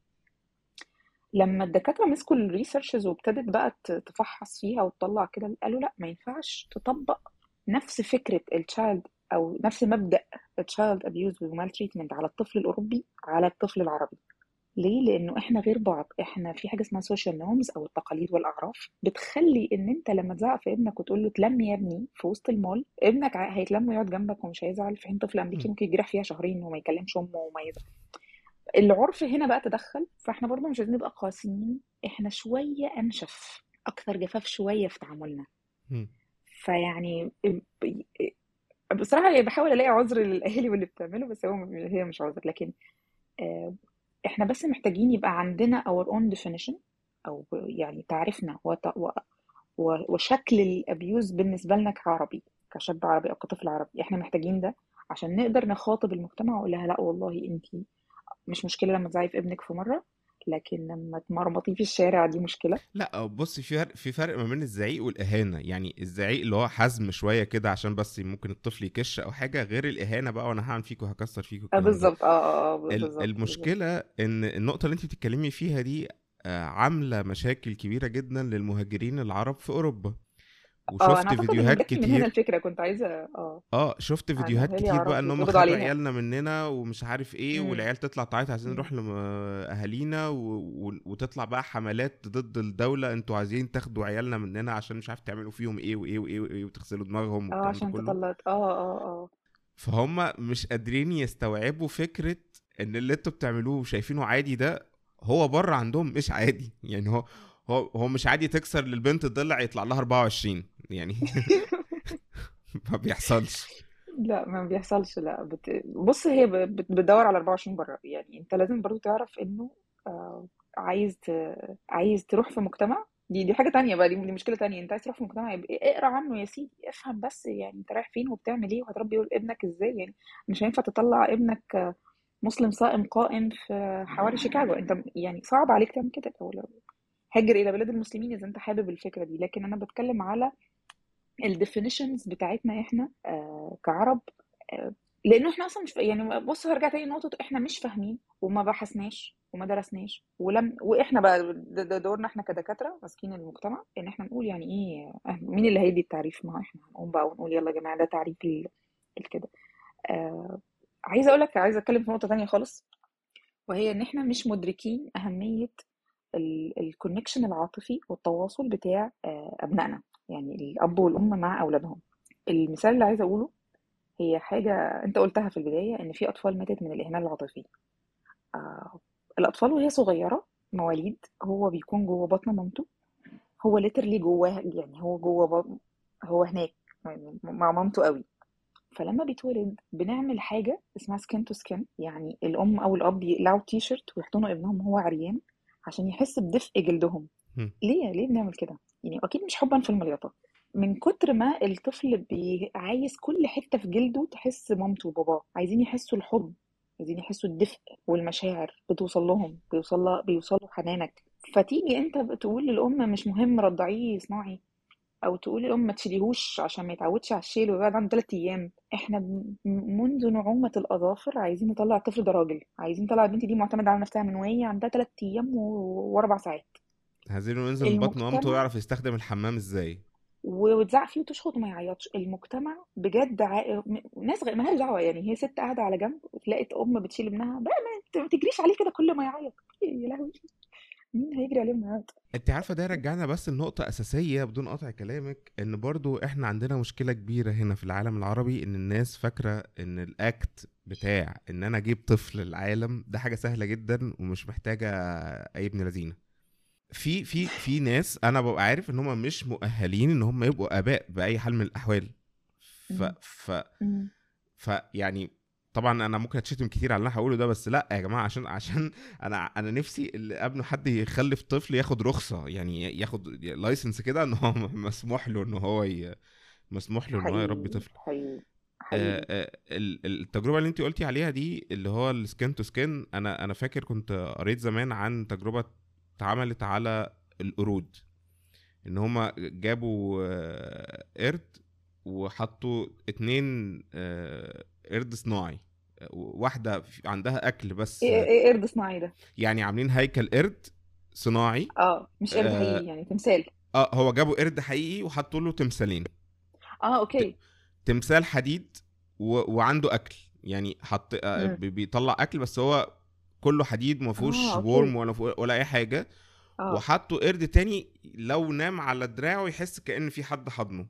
لما الدكاترة مسكوا الريسيرشز وابتدت بقى ت- تفحص فيها وتطلع كده قالوا لا ما ينفعش تطبق نفس فكرة التشايلد أو نفس مبدأ التشايلد أبيوز والمالتريتمنت على الطفل الأوروبي على الطفل العربي ليه؟ لأنه إحنا غير بعض إحنا في حاجة اسمها سوشيال نورمز أو التقاليد والأعراف بتخلي إن أنت لما تزعق في ابنك وتقول له تلم يا ابني في وسط المول ابنك ع- هيتلم ويقعد جنبك ومش هيزعل في حين طفل أمريكي مم. ممكن يجرح فيها شهرين وما يكلمش أمه وما يزعل العرف هنا بقى تدخل فاحنا برضو مش عايزين نبقى قاسيين احنا شوية انشف اكثر جفاف شوية في تعاملنا مم. فيعني بصراحة يعني بحاول الاقي عذر للاهالي واللي بتعمله بس هو هي مش عذر لكن آه، احنا بس محتاجين يبقى عندنا our own definition او يعني تعريفنا وت- و- و- وشكل الابيوز بالنسبة لنا كعربي كشاب عربي او كطفل عربي احنا محتاجين ده عشان نقدر نخاطب المجتمع ونقول لها لا والله انتي مش مشكلة لما تزعي في ابنك في مرة لكن لما تمرمطيه في الشارع دي مشكلة لا بص في فرق في فرق ما بين الزعيق والاهانه يعني الزعيق اللي هو حزم شويه كده عشان بس ممكن الطفل يكش او حاجه غير الاهانه بقى وانا هعمل فيك وهكسر فيك اه والكلام ده بالظبط اه اه اه ال- بالظبط بالظبط المشكله ان النقطه اللي انت بتتكلمي فيها دي آه، عامله مشاكل كبيره جدا للمهاجرين العرب في اوروبا اه انا وشفت اعتقد ان فيديوهات جاتني من هنا كتير الفكرة كنت عايزة اه اه شفت عن فيديوهات اهالي كتير بقى عرب ان هم يتقبضوا خدوا عليها عيالنا مننا ومش عارف ايه امم والعيال تطلع تعيط عايزين امم نروح لاهالينا و... و... وتطلع بقى حملات ضد الدولة انتوا عايزين تاخدوا عيالنا مننا عشان مش عارف تعملوا فيهم ايه وايه وايه وايه وتغسلوا دماغهم اه والكلام ده عشان كله تطلعت اه اه اه فهم مش قادرين يستوعبوا فكرة ان اللي انتوا بتعملوه وشايفينه عادي ده هو بره عندهم مش عادي يعني هو هو هو مش عادي تكسر للبنت الضلع يطلع لها 24 يعني ما بيحصلش لا ما بيحصلش لا بت... بص هي ب- بت- بتدور على 24 بره يعني انت لازم برضو تعرف انه آه عايز ت... عايز تروح في مجتمع دي دي حاجة تانية بقى دي, دي مشكلة تانية انت عايز تروح في مجتمع يبقى اقرا عنه يا سيدي افهم بس يعني انت رايح فين وبتعمل ايه وهتربي ابنك ازاي يعني مش هينفع تطلع ابنك آه، مسلم صائم قائم في حواري شيكاغو انت يعني صعب عليك تعمل كده لو لو هاجر الى بلاد المسلمين اذا انت حابب الفكرة دي لكن انا بتكلم على الديفينيشنز بتاعتنا احنا آه كعرب آه لانه احنا اصلا مش يعني بص هرجع تاني لنقطه احنا مش فاهمين وما بحثناش وما درسناش ولم واحنا بقى ده ده دورنا احنا كدكاتره ماسكين المجتمع ان احنا نقول يعني ايه آه، مين اللي هيدي التعريف ما هو احنا هنقوم بقى ونقول يلا يا جماعه ده تعريف ال- الكده آه عايزه اقول لك عايزه اتكلم في نقطه تانية خالص وهي ان احنا مش مدركين اهميه الكونكشن العاطفي والتواصل بتاع آه، ابنائنا يعني الاب والام مع اولادهم المثال اللي عايزه اقوله هي حاجه انت قلتها في البدايه ان في اطفال ماتت من الاهمال العاطفي آه، الاطفال وهي صغيره مواليد هو بيكون جوه بطن مامته هو ليترلي جواه يعني هو جوه بطن هو هناك يعني مع مامته قوي فلما بيتولد بنعمل حاجه اسمها سكين تو سكين يعني الام او الاب يقلعوا تي شيرت ويحضنوا ابنهم وهو عريان عشان يحس بدفء جلدهم هم. ليه ليه بنعمل كده يعني اكيد مش حبا في المليطه من كتر ما الطفل بي... عايز كل حته في جلده تحس مامته وباباه عايزين يحسوا الحضن عايزين يحسوا الدفء والمشاعر بتوصل لهم بيوصل بيوصلوا حنانك فتيجي انت بتقول للام مش مهم رضعيه صناعي او تقول الام ما تشيليهوش عشان ما يتعودش على الشيل ويقعد عنده ثلاث ايام احنا م- منذ نعومه الاظافر عايزين نطلع الطفل ده راجل عايزين نطلع البنت دي معتمده على نفسها من وهي عندها ثلاث ايام و- واربع ساعات عايزين ينزل من بطن مامته المجتمع ويعرف يستخدم الحمام ازاي و- وتزعق فيه وتشخط وما يعيطش المجتمع بجد ع... م- ناس غير مالهاش دعوه يعني هي ست قاعده على جنب وتلاقي ام بتشيل ابنها بقى ما انت ما تجريش عليه كده كل ما يعيط يا لهوي مين هيجري عليه ما يعيط انت عارفه ده يرجعنا بس لنقطة أساسية بدون قطع كلامك إن برضو إحنا عندنا مشكلة كبيرة هنا في العالم العربي إن الناس فاكرة إن الأكت بتاع إن أنا أجيب طفل العالم ده حاجة سهلة جدا ومش محتاجة أي ابن لذينة في في في ناس أنا ببقى عارف إن هم مش مؤهلين إن هم يبقوا آباء بأي حال من الأحوال ف مم. ف مم. فيعني طبعا انا ممكن اتشتم كتير على اللي انا هقوله ده بس لا يا جماعه عشان عشان انا انا نفسي اللي قبله حد يخلف طفل ياخد رخصه يعني ياخد لايسنس كده ان هو مسموح له ان هو ي... مسموح له ان هو يربي حقيقي طفل حقيقي آه، حقيقي آه، ال- ال- التجربه اللي انت قلتي عليها دي اللي هو السكين تو سكين انا انا فاكر كنت قريت زمان عن تجربه اتعملت على القرود ان هما جابوا آه، قرد وحطوا اتنين آه، قرد صناعي آه، واحده في- عندها اكل بس ايه آه، ايه قرد صناعي ده يعني عاملين هيكل قرد صناعي اه مش قرد اه حقيقي يعني تمثال آه، هو جابوا قرد حقيقي وحطوا له تمثالين اه اوكي تمثال حديد و... وعنده اكل يعني حط آه، مم. بي- بيطلع اكل بس هو كله حديد ما فيهوش اه ورم اوكي ولا فيه ولا اي حاجه اه وحطوا قرد تاني لو نام على دراعه يحس كأن في حد حضنه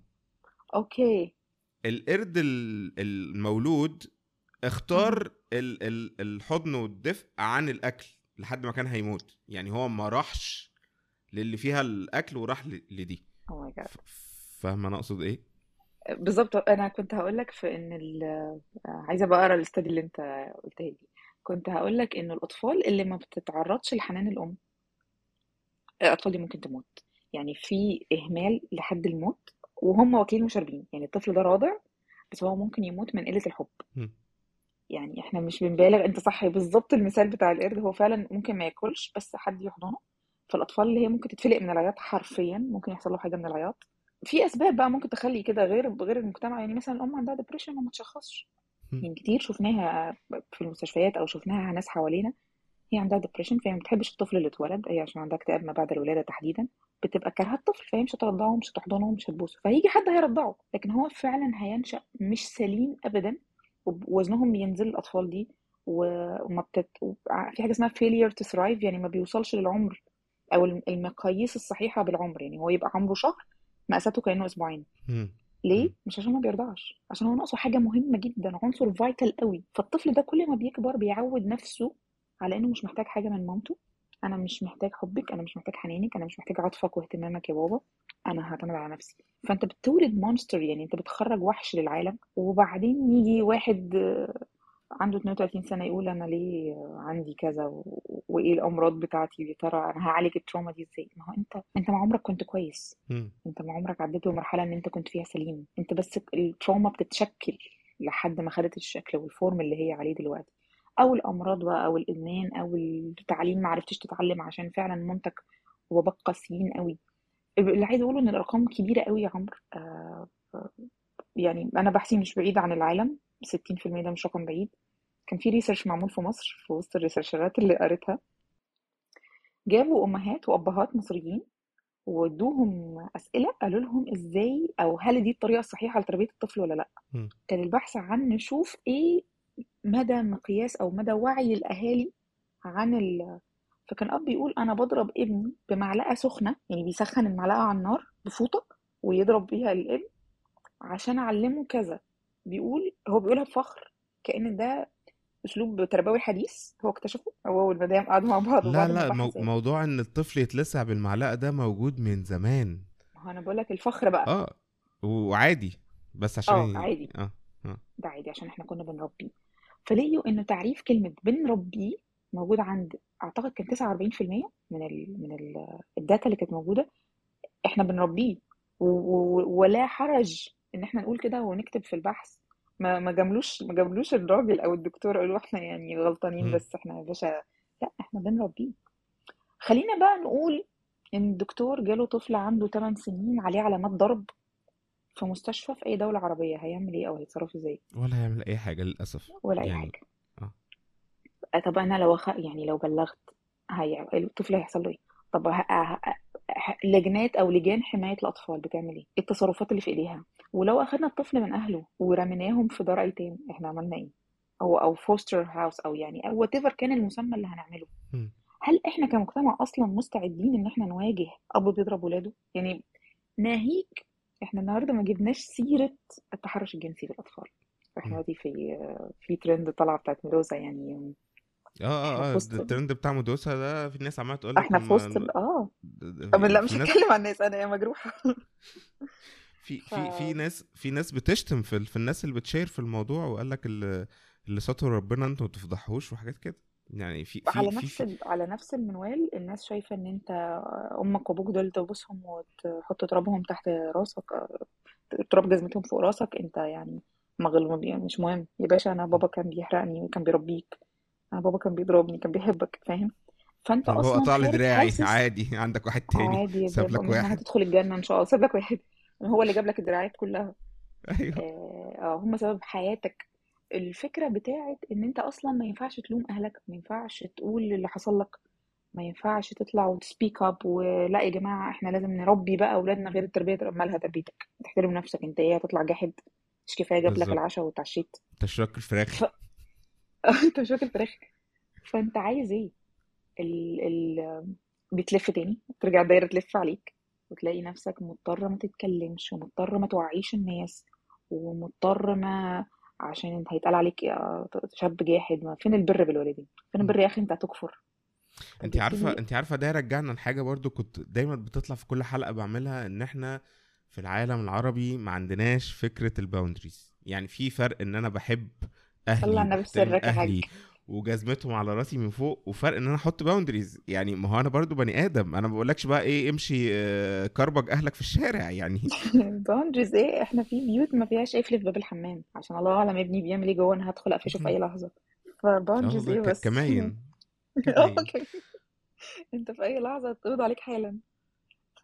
اوكي القرد ال- المولود مم. اختار ال- ال- الحضن والدفء عن الاكل لحد ما كان هيموت يعني هو ما راحش للي فيها الاكل وراح ل- لدي او ماي جاد ف- فاهمه انا اقصد ايه بالظبط انا كنت هقول لك في ان ال... آه، عايزه بقى اقرا الاستادي اللي انت قلتها لي كنت هقول لك ان الاطفال اللي ما بتتعرضش لحنان الام الاطفال دي ممكن تموت يعني في اهمال لحد الموت وهم واكلين وشاربين يعني الطفل ده راضع بس هو ممكن يموت من قله الحب مم. يعني احنا مش بنبالغ انت صح بالظبط المثال بتاع القرد هو فعلا ممكن ما ياكلش بس حد يحضنه فالاطفال اللي هي ممكن تتفلق من العياط حرفيا ممكن يحصل له حاجه من العياط في اسباب بقى ممكن تخلي كده غير غير المجتمع يعني مثلا الام عندها ديبريشن وما تشخصش مم. يعني كتير شفناها في المستشفيات او شفناها ناس حوالينا هي عندها ديبريشن فهي ما بتحبش الطفل اللي اتولد هي عشان عندها اكتئاب ما بعد الولاده تحديدا بتبقى كارهه الطفل فهي مش هترضعه مش هتحضنه مش هتبوسه فهيجي حد هيرضعه لكن هو فعلا هينشأ مش سليم ابدا ووزنهم بينزل الاطفال دي و- وما بتت... وع- في حاجه اسمها failure to thrive يعني ما بيوصلش للعمر او الم- المقاييس الصحيحه بالعمر يعني هو يبقى عمره شهر مقاساته كانه اسبوعين مم. ليه مم. مش عشان ما بيرضعش عشان هو ناقصه حاجه مهمه جدا عنصر فايتال قوي فالطفل ده كل ما بيكبر بيعود نفسه على انه مش محتاج حاجه من مامته انا مش محتاج حبك انا مش محتاج حنانك انا مش محتاج عطفك واهتمامك يا بابا انا هعتمد على نفسي فانت بتولد مونستر يعني انت بتخرج وحش للعالم وبعدين يجي واحد آه، عنده 32 سنه يقول انا ليه عندي كذا و... وايه الامراض بتاعتي يا ترى انا هعالج التروما دي ازاي ما هو انت انت ما عمرك كنت كويس مم. انت ما عمرك عديت بمرحله ان انت كنت فيها سليم انت بس التروما بتتشكل لحد ما خدت الشكل والفورم اللي هي عليه دلوقتي او الامراض بقى او الادمان او التعليم ما عرفتش تتعلم عشان فعلا منتج وباباك قاسيين قوي اللي عايز اقوله ان الارقام كبيره قوي يا عمرو آه يعني انا بحثي مش بعيد عن العالم 60% ده مش رقم بعيد كان في ريسيرش معمول في مصر في وسط الريسيرشرات اللي قريتها جابوا امهات وابهات مصريين وادوهم اسئله قالوا لهم ازاي او هل دي الطريقه الصحيحه لتربيه الطفل ولا لا مم. كان البحث عن نشوف ايه مدى مقياس او مدى وعي الاهالي عن ال... فكان اب بيقول انا بضرب ابني بمعلقه سخنه يعني بيسخن المعلقه على النار بفوطه ويضرب بيها الابن عشان اعلمه كذا بيقول هو بيقولها بفخر كأن ده اسلوب تربوي حديث هو اكتشفه هو والمدام قعدوا مع بعض لا وبعد ما لا مو... بحثوا موضوع ان الطفل يتلسع بالمعلقه ده موجود من زمان ما هو انا بقول لك الفخر بقى اه وعادي بس عشان اه ي- عادي اه اه ده عادي عشان احنا كنا بنربيه فلقيوا انه تعريف كلمة بنربيه موجود عند اعتقد كان 49% من ال من ال الداتا اللي كانت موجودة احنا بنربيه و- و- ولا حرج ان احنا نقول كده ونكتب في البحث ما ما جاملوش ما جاملوش الراجل او الدكتور قالوا احنا يعني غلطانين مم. بس احنا يا باشا لا احنا بنربيه خلينا بقى نقول ان الدكتور جاله طفل عنده 8 سنين عليه علامات ضرب في مستشفى في اي دولة عربية هيعمل ايه او هيتصرف ازاي ولا هيعمل اي حاجه للاسف ولا اي يعني حاجة اه آه، طب انا لو أخ... يعني لو بلغت هي... الطفل هيحصل له ايه طب ه... ه... ه... لجنات او لجان حماية الاطفال بتعمل ايه إيه التصرفات اللي في ايديها ولو اخدنا الطفل من اهله ورميناهم في دار ايتام احنا عملنا ايه او او فوستر هاوس او يعني او وات ايفر كان المسمى اللي هنعمله مم. هل احنا كمجتمع اصلا مستعدين ان احنا نواجه اب بيضرب ولاده يعني ناهيك احنا النهارده ما جبناش سيره التحرش الجنسي في الاطفال احنا مم. دلوقتي في في ترند طالعه بتاعت ميدوزا يعني اه احنا اه في اه وسط ده الترند بتاع مدوسة ده في ناس عماله تقول لك احنا في وسط هم ال- اه د- طب لا د- مش في ناس هتكلم عن الناس انا يا مجروحه في ف في في ناس في ناس بتشتم في ال- في الناس اللي بتشير في الموضوع وقال لك اللي اللي ستر ربنا انتوا ما تفضحوش وحاجات كده يعني في في على في نفس في ال... على نفس المنوال الناس شايفه ان انت امك وابوك دول تبوسهم وتحط ترابهم تحت راسك تراب جزمتهم فوق راسك انت يعني مغلوب يعني مش مهم يا باشا انا بابا كان بيحرقني وكان بيربيك انا بابا كان بيضربني كان بيحبك فاهم فانت طب هو اصلا قطع لي خارج دراعي حاسس عادي عندك واحد تاني عادي يا ساب بابا لك ما واحد هتدخل الجنه ان شاء الله سيب لك واحد هو اللي جاب لك الدراعات كلها ايوه اه آه، هم سبب حياتك الفكره بتاعت ان انت اصلا ما ينفعش تلوم اهلك ما ينفعش تقول اللي حصل لك ما ينفعش تطلع وتسبيك اب ولا يا جماعه احنا لازم نربي بقى اولادنا غير التربيه مالها تربيتك تحترم نفسك انت ايه هتطلع جاحد مش كفايه جاب لك بالظبط العشاء واتعشيت تشرك الفراخ ف... انت مش واكل فراخ فانت عايز ايه ال... ال... بتلف تاني ترجع الدايره تلف عليك وتلاقي نفسك مضطر ما تتكلمش ومضطر ما توعيش الناس ومضطر ما عشان انت هيتقال عليك يا شاب جاحد ما فين البر بالوالدين فين مم. البر يا اخي انت هتكفر انت عارفه فبالتالي انت عارفه ده رجعنا لحاجه برضو كنت دايما بتطلع في كل حلقه بعملها ان احنا في العالم العربي ما عندناش فكره الباوندريز يعني في فرق ان انا بحب صلى اهلي على النبي في وبحترم سرك يا حاج اهلي وجزمتهم على راسي من فوق وفرق ان انا احط باوندريز يعني ما هو انا برضو بني ادم انا ما بقولكش بقى ايه امشي آه، كربج اهلك في الشارع يعني باوندريز ايه احنا في بيوت ما فيهاش قفل في باب الحمام عشان الله اعلم ابني بيعمل ايه جوه انا هدخل اقفشه في اي لحظه اه فباوندريز والله ايه ك- بس كماين اه كماين كده. انت في اي لحظه تقبض عليك حالا ف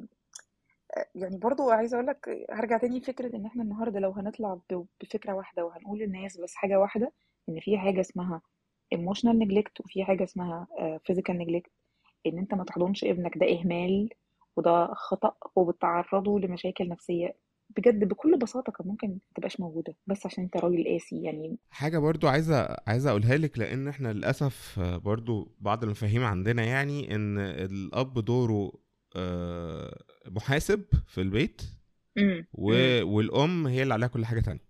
يعني برضو عايزه اقول لك هرجع تاني فكره ان احنا النهارده لو هنطلع ب- بفكره واحده وهنقول للناس بس حاجه واحده ان في حاجه اسمها emotional neglect وفي حاجه اسمها آه، physical neglect ان انت ما تحضنش ابنك ده اهمال وده خطأ وبتعرضه لمشاكل نفسيه بجد بكل بساطه كان ممكن ما تبقاش موجوده بس عشان انت راجل قاسي يعني حاجة برضو عايزة عايزة أقولها لك لأن إحنا للأسف آه، برضو بعض المفاهيم عندنا يعني إن الأب دوره آه، محاسب في البيت امم و... امم والأم هي اللي عليها كل حاجة تانية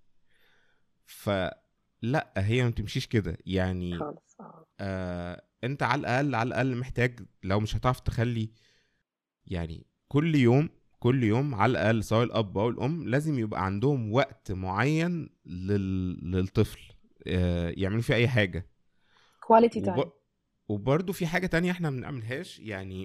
فلا هي ما بتمشيش كده يعني خالص اه آه أنت على الأقل على الأقل محتاج لو مش هتعرف تخلي يعني كل يوم كل يوم على الأقل سواء الأب أو الأم لازم يبقى عندهم وقت معين لل... للطفل آه يعملوا فيه أي حاجة quality وب... time وبرضه في حاجة تانية احنا ما بنعملهاش يعني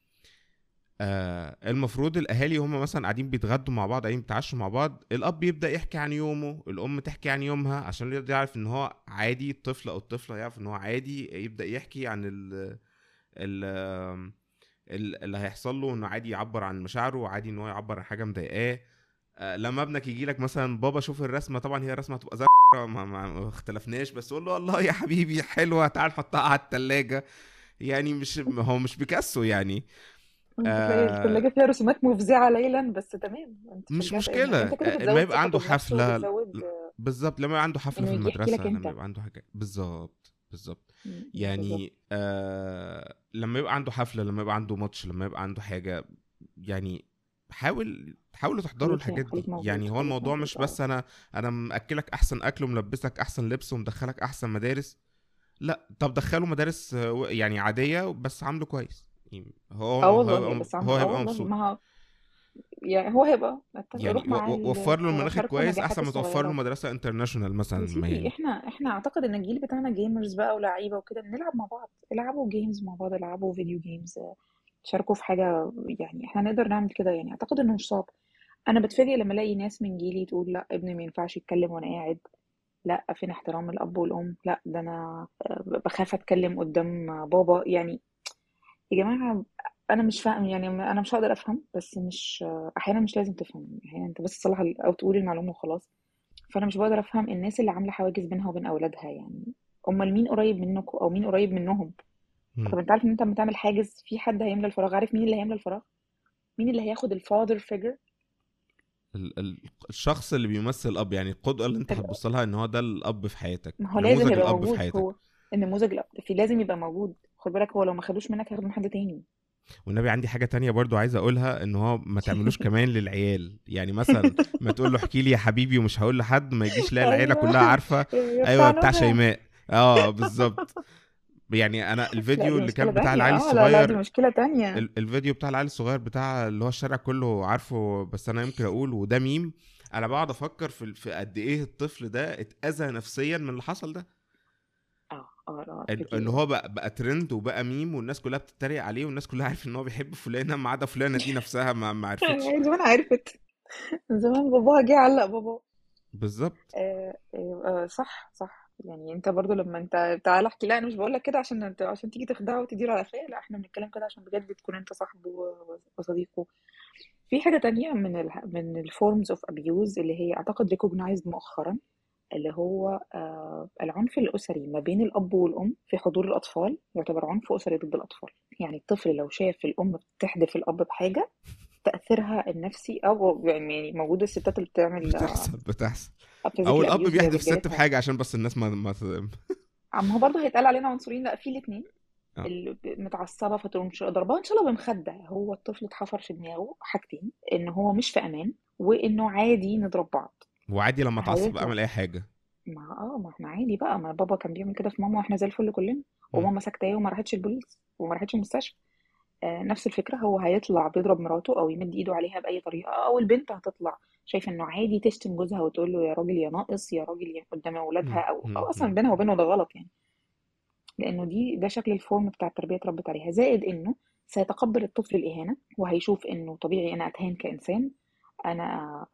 آه المفروض الاهالي هم مثلا قاعدين بيتغدوا مع بعض قاعدين بيتعشوا مع بعض الاب يبدا يحكي عن يومه الام تحكي عن يومها عشان يقدر يعرف ان هو عادي الطفل او الطفله يعرف ان هو عادي يبدا يحكي عن ال ال ال- اللي هيحصل له انه عادي يعبر عن مشاعره وعادي ان هو يعبر عن حاجه مضايقاه آه، لما ابنك يجي لك مثلا بابا شوف الرسمه طبعا هي الرسمه هتبقى زي ما, ما, ما اختلفناش بس قول له الله يا حبيبي حلوه تعال نحطها على التلاجة يعني مش هو مش بيكاسو يعني انت تلاقي آه الثلاجة فيها رسومات مفزعة ليلا بس تمام انت مش شجعت ابنك مشكله انت كده آه، لما بتزود يبقى عنده ثقته بنفسه حفله وبتزود بالظبط لما يبقى عنده حفله انه في يجي يحكي لك المدرسه لما انت يبقى عنده حاجه بالظبط بالظبط م- م- بالظبط يعني آه لما يبقى عنده حفله لما يبقى عنده ماتش لما يبقى عنده حاجه يعني حاول حاولوا تحضروا خليك الحاجات خليك دي موجود يعني هو خليك الموضوع موجود مش اه بس انا انا مأكلك احسن اكل وملبسك احسن لبس ومدخلك احسن مدارس لا طب دخله مدارس آه، و- يعني عاديه بس عامله كويس يعني هو اه هو والله هيبقى بس هو عم اه هيبقى والله مبسوط ما هو يعني هو هيبقى يعني روح و- معاه و- وفر له ال- المناخ شاركه كويس النجاحات احسن ما توفر له الصغيرة مدرسه انترناشونال مثلا يا ما سيدي يعني احنا احنا اعتقد ان الجيل بتاعنا جيمرز بقى ولاعيبه وكده بنلعب مع بعض العبوا جيمز مع بعض العبوا فيديو جيمز شاركوا في حاجه يعني احنا نقدر نعمل كده يعني اعتقد انه مش صعب انا بتفاجئ لما الاقي ناس من جيلي تقول لا ابني ما ينفعش يتكلم وانا قاعد لا فين احترام الاب والام لا ده انا آه، بخاف اتكلم قدام بابا يعني يا جماعه انا مش فاهم يعني انا مش هقدر افهم بس مش احيانا مش لازم تفهم احيانا انت بس تصلح ال- او تقول المعلومه وخلاص فانا مش بقدر افهم الناس اللي عامله حواجز بينها وبين اولادها يعني امال مين قريب منكم او مين قريب منهم مم. طب انت عارف ان انت لما تعمل حاجز في حد هيملى الفراغ عارف مين اللي هيملى الفراغ مين اللي هياخد الفاذر فيجر ال- ال- الشخص اللي بيمثل الاب يعني القدوه اللي انت هتبص لها ان هو ده الاب في حياتك ما هو لازم نموذج يبقى الاب في موجود حياتك هو النموذج الأ- في لازم يبقى موجود خد بالك هو لو ما خدوش منك هياخدوا من حد تاني والنبي عندي حاجه تانية برضو عايز اقولها ان هو ما تعملوش كمان للعيال يعني مثلا ما تقول له احكي لي يا حبيبي ومش هقول لحد ما يجيش لا العيله أيوة. كلها عارفه يا ايوه بتاع نهى. شيماء اه بالظبط يعني انا لا الفيديو دي اللي مشكلة كان بتاع تانية العيل اه لا لا دي الصغير مشكلة تانية ال- الفيديو بتاع العيل الصغير بتاع اللي هو الشارع كله عارفه بس انا يمكن اقول وده ميم انا بقعد افكر في في قد ايه الطفل ده اتاذى نفسيا من اللي حصل ده اه اه اه ان كتير. إن هو بقى بقى ترند وبقى ميم والناس كلها بتتريق عليه والناس كلها عارفه ان هو بيحب فلانه ما عدا فلانه دي نفسها ما ما عرفتش من زمان عرفت من زمان باباها جه علق بابا بالظبط آه آه آه صح صح يعني انت برضو لما انت تعالى احكي لا انا مش بقول لك كده عشان انت عشان تيجي تخدعه وتديله على قفاه لا احنا بنتكلم كده عشان بجد تكون انت صاحبه و- وصديقه في حاجة تانية من ال من الفورمز اوف ابيوز اللي هي اعتقد ريكوجنايزد مؤخرا اللي هو آه العنف الأسري ما بين الأب والأم في حضور الأطفال يعتبر عنف أسري ضد الأطفال يعني الطفل لو شاف الأم بتحدف الأب بحاجة تأثيرها النفسي أو يعني موجودة الستات اللي بتعمل بتحصل بتحصل physical او الاب abuse بيحدف ست لرجالتها. بحاجه عشان بس الناس ما ما عم هو برضه هيتقال علينا عنصريين لا في الاثنين آه. اللي ب- متعصبه فتقوم مش ضربها ان شاء الله بمخده هو الطفل اتحفر في دماغه حاجتين ان هو مش في امان وانه عادي نضرب بعض وعادي لما اتعصب هيطلع. اعمل اي حاجه ما اه ما احنا عادي بقى ما بابا كان بيعمل كده في ماما واحنا زي الفل كلنا وماما ساكته وما راحتش البوليس وما راحتش المستشفى آه نفس الفكره هو هيطلع بيضرب مراته او يمد ايده عليها باي طريقه او البنت هتطلع شايفه انه عادي تشتم جوزها وتقول له يا راجل يا ناقص يا راجل يا قدام اولادها او مم. او مم. اصلا بينها وبينه ده غلط يعني لانه دي ده شكل الفورم بتاع التربيه اتربت عليها زائد انه سيتقبل الطفل الاهانه وهيشوف انه طبيعي انا اتهان كانسان انا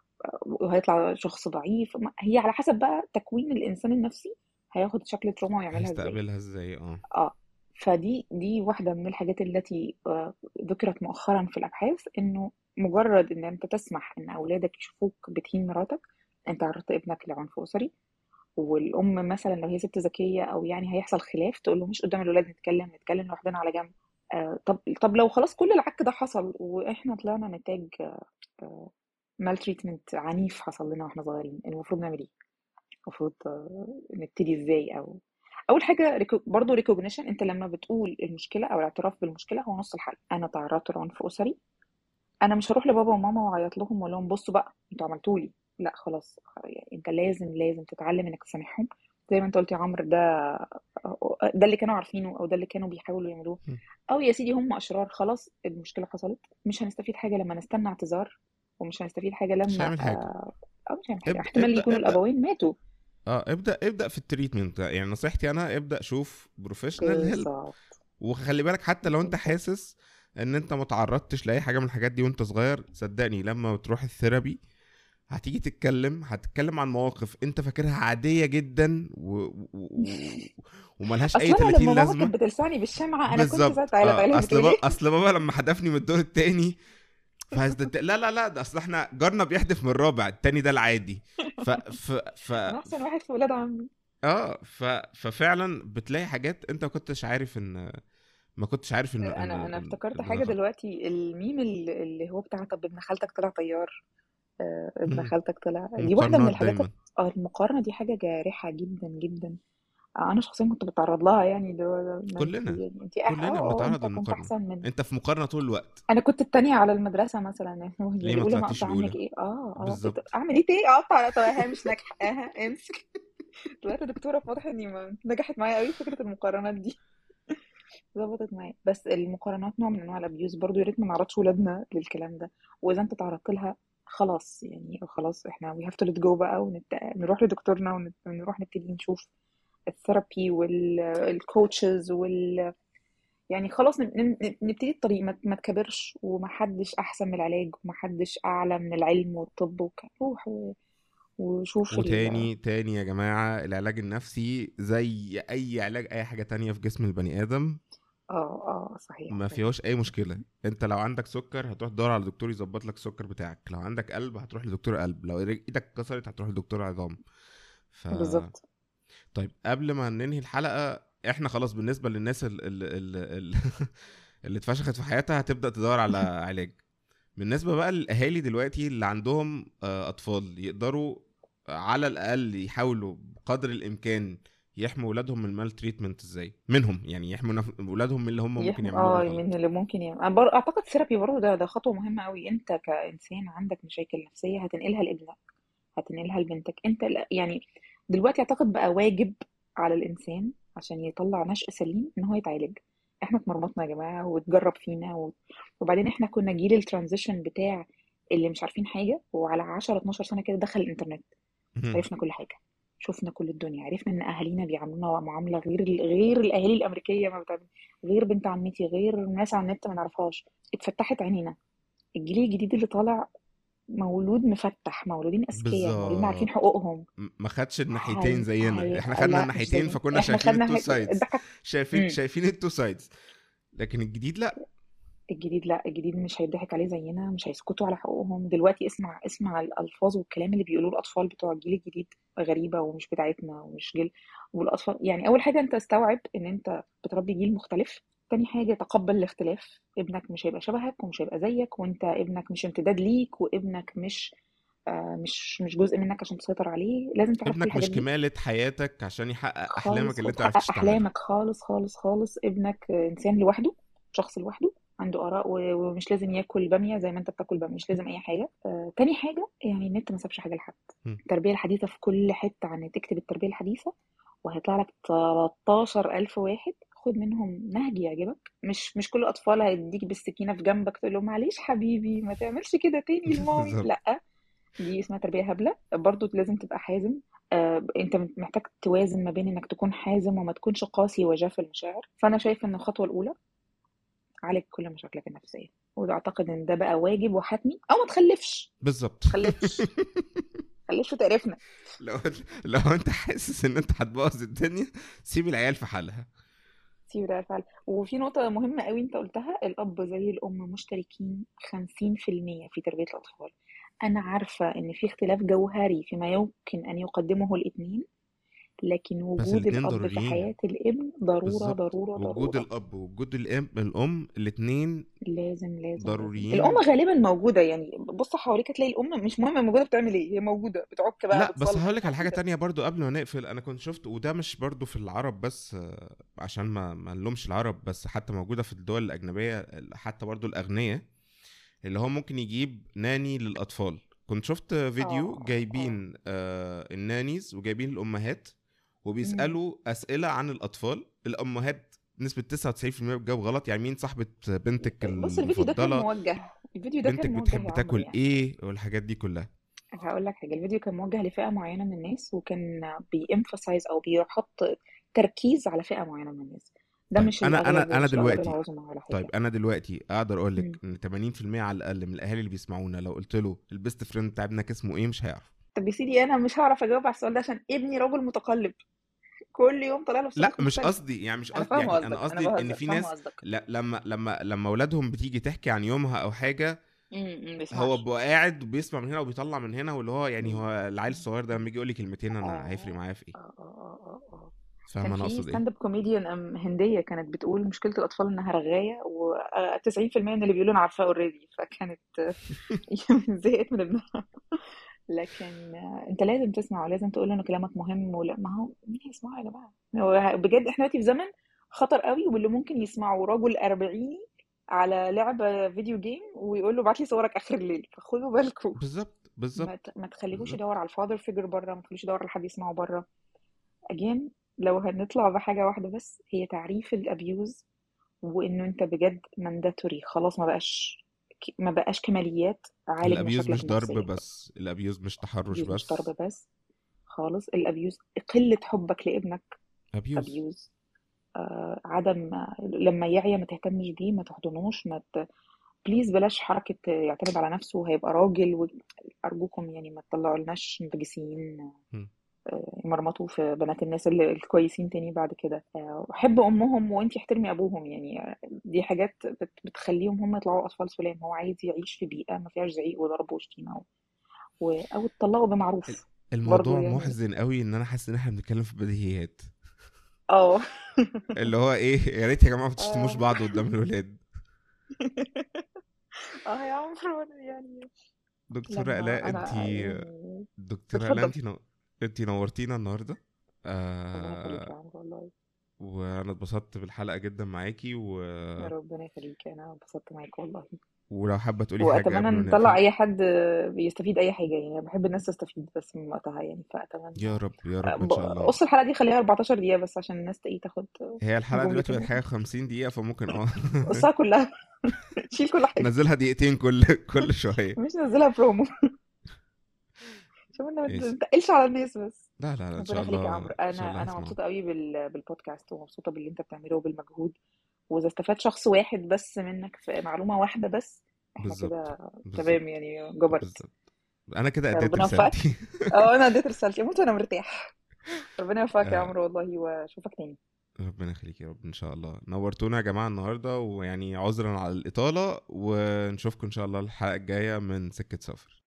وهيطلع شخص ضعيف ما- هي على حسب بقى تكوين الانسان النفسي هياخد شكل تروما ويعملها ازاي هيستقبلها ازاي اه اه فدي دي واحده من الحاجات التي آه، ذكرت مؤخرا في الابحاث انه مجرد ان انت تسمح ان اولادك يشوفوك بتهين مراتك انت عرضت ابنك لعنف اسري والام مثلا لو هي ست ذكيه او يعني هيحصل خلاف تقول له مش قدام الولاد نتكلم نتكلم لوحدنا على جنب آه طب طب لو خلاص كل العك ده حصل واحنا طلعنا نتاج مال تريتمنت عنيف حصل لنا واحنا صغيرين المفروض نعمل ايه المفروض آه، نبتدي ازاي او اول حاجه ريكو... برضه ريكوجنيشن انت لما بتقول المشكله او الاعتراف بالمشكله هو نص الحل انا تعرضت لعنف اسري انا مش هروح لبابا وماما واعيط لهم واقول لهم بصوا بقى انتوا عملتوا لي لا خلاص يعني انت لازم لازم تتعلم انك تسامحهم زي ما انت قلت يا عمرو ده ده اللي كانوا عارفينه او ده اللي كانوا بيحاولوا يعملوه م. او يا سيدي هم اشرار خلاص المشكله حصلت مش هنستفيد حاجه لما نستنى اعتذار ومش هنستفيد حاجه لما مش هيعمل حاجة. آه، او مش هنعمل حاجه ابدأ- احتمال ابدأ- يكونوا ابدأ. الابوين ماتوا اه ابدا ابدا في التريتمنت يعني نصيحتي انا ابدا شوف بروفيشنال هيلب بالظبط وخلي بالك حتى لو انت بالظبط. حاسس ان انت ما تعرضتش لاي حاجه من الحاجات دي وانت صغير صدقني لما بتروح الثيرابي هتيجي تتكلم هتتكلم عن مواقف انت فاكرها عاديه جدا و... و... و... وملهاش اي اصل انا 30 لما ماما لازمه كانت بتلسعني بالشمعه انا كنت بالظبط ساعتها تعالى آه، تعالى اصل بتقولي بابا اصل بابا لما حدفني من الدور التاني فهزدت لا لا لا ده اصل احنا جارنا بيحدف من الرابع التاني ده العادي ف ف ف انا احسن واحد في ولاد عمي اه ف... ففعلا بتلاقي حاجات انت ما كنتش عارف ان ما كنتش عارف ان إن- انا انا إن- افتكرت إن حاجه ده غلط. دلوقتي الميم اللي اللي هو بتاع طب ابن خالتك طلع طيار آه، ابن مم. خالتك طلع دي واحده من مقارنات الحاجات دايما اه المقارنه دي حاجه جارحه جدا جدا آه، انا شخصيا كنت بتعرض لها يعني اللي هو ما انت كلنا يعني انت أح- كلنا اه اه بنتعرض انت كنت للمقارنه احسن من انت في مقارنه طول الوقت انا كنت التانية على المدرسه مثلا يعني هو ليه ما الاولى طلعتيش ناقصه عنك الاولى ايه اه اه بالظبط اعمل ايه تاني اقطع على طب مش ناجحه اها امسك طلعت دكتوره فواضح اني ما- نجحت معايا قوي فكره المقارنات دي ظبطت معايا بس المقارنات نوع من انواع الابيوز برضو يا ريت ما نعرضش ولادنا للكلام ده واذا انت تعرضت لها خلاص يعني خلاص احنا we have to let go بقى ونروح لدكتورنا ونروح نبتدي نشوف الثيرابي والكوتشز وال يعني خلاص نب- نب- نبتدي الطريق ما ما تكبرش ومحدش احسن من العلاج ومحدش اعلى من العلم والطب وك- روح و- وشوف ال... وتاني تاني يا جماعه العلاج النفسي زي اي علاج اي حاجه تانية في جسم البني ادم اه اه صحيح ما صحيح فيهوش اي مشكله انت لو عندك سكر هتروح تدور على دكتور يظبط لك السكر بتاعك لو عندك قلب هتروح لدكتور قلب لو ايدك اتكسرت هتروح لدكتور عظام ف بالظبط طيب قبل ما ننهي الحلقه احنا خلاص بالنسبه للناس اللي, اللي, اللي اتفشخت في حياتها هتبدا تدور على علاج بالنسبه بقى للاهالي دلوقتي اللي عندهم آه، اطفال يقدروا على الاقل يحاولوا بقدر الامكان يحموا ولادهم من المال تريتمنت ازاي منهم يعني يحموا نف... ولادهم من اللي هم ممكن يحمي يعملوه اه بالغلط من اللي ممكن يعمل أنا بر... اعتقد ثيرابي برضه ده ده خطوه مهمه قوي انت كانسان عندك مشاكل نفسيه هتنقلها لابنك هتنقلها لبنتك انت لا يعني دلوقتي اعتقد بقى واجب على الانسان عشان يطلع نشء سليم ان هو يتعالج احنا اتمرمطنا يا جماعه وتجرب فينا و... وبعدين احنا كنا جيل الترانزيشن بتاع اللي مش عارفين حاجه وعلى 10 12 سنه كده دخل الانترنت مهم. عرفنا كل حاجه شفنا كل الدنيا عرفنا ان اهالينا بيعاملونا معامله غير غير الاهالي الامريكيه ما بتعمل غير بنت عمتي غير ناس على النت ما نعرفهاش اتفتحت عينينا الجيل الجديد اللي طالع مولود مفتح مولودين اذكياء مولودين عارفين بالظبط حقوقهم م- ما خدش الناحيتين هي زينا هي احنا خدنا لا مش الناحيتين زي فكنا احنا شايفين خدنا التو هي... سايدز الضحك شايفين امم شايفين التو سايدز لكن الجديد لا الجديد لا الجديد مش هيضحك عليه زينا مش هيسكتوا على حقوقهم دلوقتي اسمع اسمع الألفاظ والكلام اللي بيقولوه الأطفال بتوع الجيل الجديد غريبة ومش بتاعتنا ومش جيل والأطفال يعني أول حاجة أنت استوعب إن أنت بتربي جيل مختلف تاني حاجة تقبل الاختلاف ابنك مش هيبقى شبهك ومش هيبقى زيك وانت ابنك مش امتداد ليك وابنك مش آه مش مش جزء منك عشان تسيطر عليه لازم تعرف كل ابنك مش الحاجات دي كمالة حياتك عشان يحقق احلامك خالص اللي خالص انت معرفتش تحقق تعملها احلامك خالص خالص خالص ابنك انسان لوحده شخص لوحده عنده اراء و- ومش لازم ياكل باميه زي ما انت بتاكل باميه مش لازم اي حاجه آه، تاني حاجه يعني النت ما سابش حاجه لحد مم. التربيه الحديثه في كل حته عن تكتب التربيه الحديثه وهيطلع لك 13000 واحد خد منهم نهج يعجبك مش مش كل الاطفال هيديك بالسكينه في جنبك تقول له معلش حبيبي ما تعملش كده تاني لمامي بالظبط لا دي اسمها تربية هبلة برضو لازم تبقى حازم آه، انت محتاج توازن ما بين انك تكون حازم وما تكونش قاسي وجاف المشاعر فانا شايفه ان الخطوة الاولى عالج كل مشاكلك النفسية واعتقد ان ده بقى واجب وحتمي او ما تخلفش بالظبط تخلفش تخلفش وتقرفنا لو لو انت حاسس ان انت هتبوظ الدنيا سيب العيال في حالها سيب ده فعلا وفي نقطة مهمة قوي انت قلتها الاب زي الام مشتركين 50% في تربية الاطفال انا عارفة ان في اختلاف جوهري فيما يمكن ان يقدمه الاثنين لكن بس وجود الاتنين الاب في ضروريين حياة الابن ضرورة بالظبط ضرورة وجود ضرورة الاب ووجود الام الام الاتنين لازم لازم لازم ضروريين الام غالبا موجودة يعني بص حواليك هتلاقي الام مش مهم موجودة بتعمل ايه هي موجودة بتعك بقى لا بس بتصلي هقولك على حاجة موجودة تانية برضو قبل ما نقفل انا كنت شفت وده مش برضو في العرب بس آه، عشان ما ما نلومش العرب بس حتى موجودة في الدول الأجنبية حتى برضو الأغنياء اللي هو ممكن يجيب ناني للأطفال كنت شفت فيديو اه اه جايبين آه النانيز وجايبين الأمهات امم وبيسألوا أسئلة عن الأطفال الأمهات نسبة 99% بتجاوب غلط يعني مين صاحبة بنتك بص الفيديو ده كان المفضلة موجه الفيديو ده بنتك كان موجه بتحب يا عمرو تاكل يعني ايه والحاجات دي كلها هقول لك حاجة الفيديو كان موجه لفئة معينة من الناس وكان بيemphasize أو بيحط تركيز على فئة معينة من الناس ده طيب مش انا الأغلب انا انا ومش الأغلب دلوقتي العظمى ولا طيب حاجة انا دلوقتي اقدر اقول مم. لك ان 80% على الاقل من الاهالي اللي بيسمعونا لو قلت له البيست فريند بتاع ابنك اسمه ايه مش هيعرف طب يا سيدي أنا مش هعرف أجاوب على السؤال ده عشان ابني رجل متقلب كل يوم طالع له في لا صاروخ مش مختلف قصدي يعني مش أنا قصدي فاهمة يعني انا قصدك أنا قصدي ان بهزر في فاهمة ناس قصدك لا لما لما لما اولادهم بتيجي تحكي عن يومها او حاجه امم هو بيسمعش بيبقى قاعد وبيسمع من هنا وبيطلع من هنا واللي هو يعني مم. هو العيل الصغير ده لما يجي يقول لي كلمتين انا هيفرق اه معايا في ايه اه اه اه اه اه فاهم كان انا في اقصد ستاند ايه اب كوميديان هندية كانت بتقول مشكلة الأطفال إنها رغاية و90% من اللي بيقولوا أنا عارفاه اوريدي فكانت زهقت من ابنها لكن انت لازم تسمع ولازم تقول له ان كلامك مهم ولا ما هو مين هيسمعه يا جماعه هو بجد احنا دلوقتي في زمن خطر قوي واللي ممكن يسمعه رجل أربعيني على لعبة فيديو جيم ويقول له ابعت لي صورك اخر الليل فخدوا بالكم بالظبط ما بالظبط ت- ما تخليهوش بالظبط يدور على الفاذر فيجر بره ما تخليهوش يدور على حد يسمعه بره اجين لو هنطلع بحاجه واحده بس هي تعريف الابيوز وانه انت بجد مانداتوري خلاص ما بقاش ما بقاش كماليات عالج الابيوز مشاكلك مش ضرب النفسيه بس الابيوز مش تحرش الابيوز مش بس ضرب بس خالص الابيوز قله حبك لابنك ابيوز ابيوز آه عدم لما يعيا ما تهتمش بيه ما تحضنوش ما ت... بليز بلاش حركة يعتمد على نفسه وهيبقى راجل و... أرجوكم يعني ما تطلعوا لناش نرجسيين آه، يمرمطوا في بنات الناس اللي الكويسين تاني بعد كده آه، وحب امهم وانتي احترمي ابوهم يعني آه، دي حاجات بت- بتخليهم هم يطلعوا اطفال سلام هو عايز يعيش في بيئه ما فيهاش زعيق وضرب وشتيمه و... او تطلقوا بمعروف برضو الموضوع يعني محزن قوي ان انا حاسس ان احنا بنتكلم في بديهيات اه اللي هو ايه يا ريت يا جماعه ما تشتموش اه بعض قدام الولاد اه يا عمرو أنا يعني دكتوره لما الاء انا انت يعني دكتوره الاء اتفضل انت نو... انت نورتينا النهارده ربنا يخليك يا آه... عمرو والله وانا اتبسطت بالحلقه جدا معاكي و... يا ربنا يخليك انا انبسطت معاك والله ولو حابه تقولي حاجه واتمنى قبل ما نطلع نقفل اي حد بيستفيد اي حاجه يعني بحب الناس تستفيد بس من وقتها يعني فاتمنى يا رب يا رب ان ب- شاء الله قص الحلقه دي خليها 14 دقيقه بس عشان الناس ايه تاخد هي الحلقه دلوقتي بقت جملتين حاجه 50 دقيقه فممكن اه قصها كلها شيل كل حاجه نزلها دقيقتين كل كل شويه مش نزلها برومو عشان ما ماشي نتقلش على الناس بس لا لا لا ان ربنا شاء يخليك يا الله عمرو ان شاء انا الله انا هسمعه مبسوطه قوي بال... بالبودكاست ومبسوطه باللي انت بتعمله وبالمجهود واذا استفاد شخص واحد بس منك في معلومه واحده بس احنا بالظبط كده بالظبط تمام يعني جبرت بالظبط انا كده اديت ربنا يوفقك رسالتي اه انا اديت رسالتي اموت وانا مرتاح ربنا يوفقك يا آه، عمرو والله واشوفك تاني ربنا يخليك يا رب ان شاء الله نورتونا يا جماعه النهارده ويعني عذرا على الاطاله ونشوفكم ان شاء الله الحلقه الجايه من سكه سفر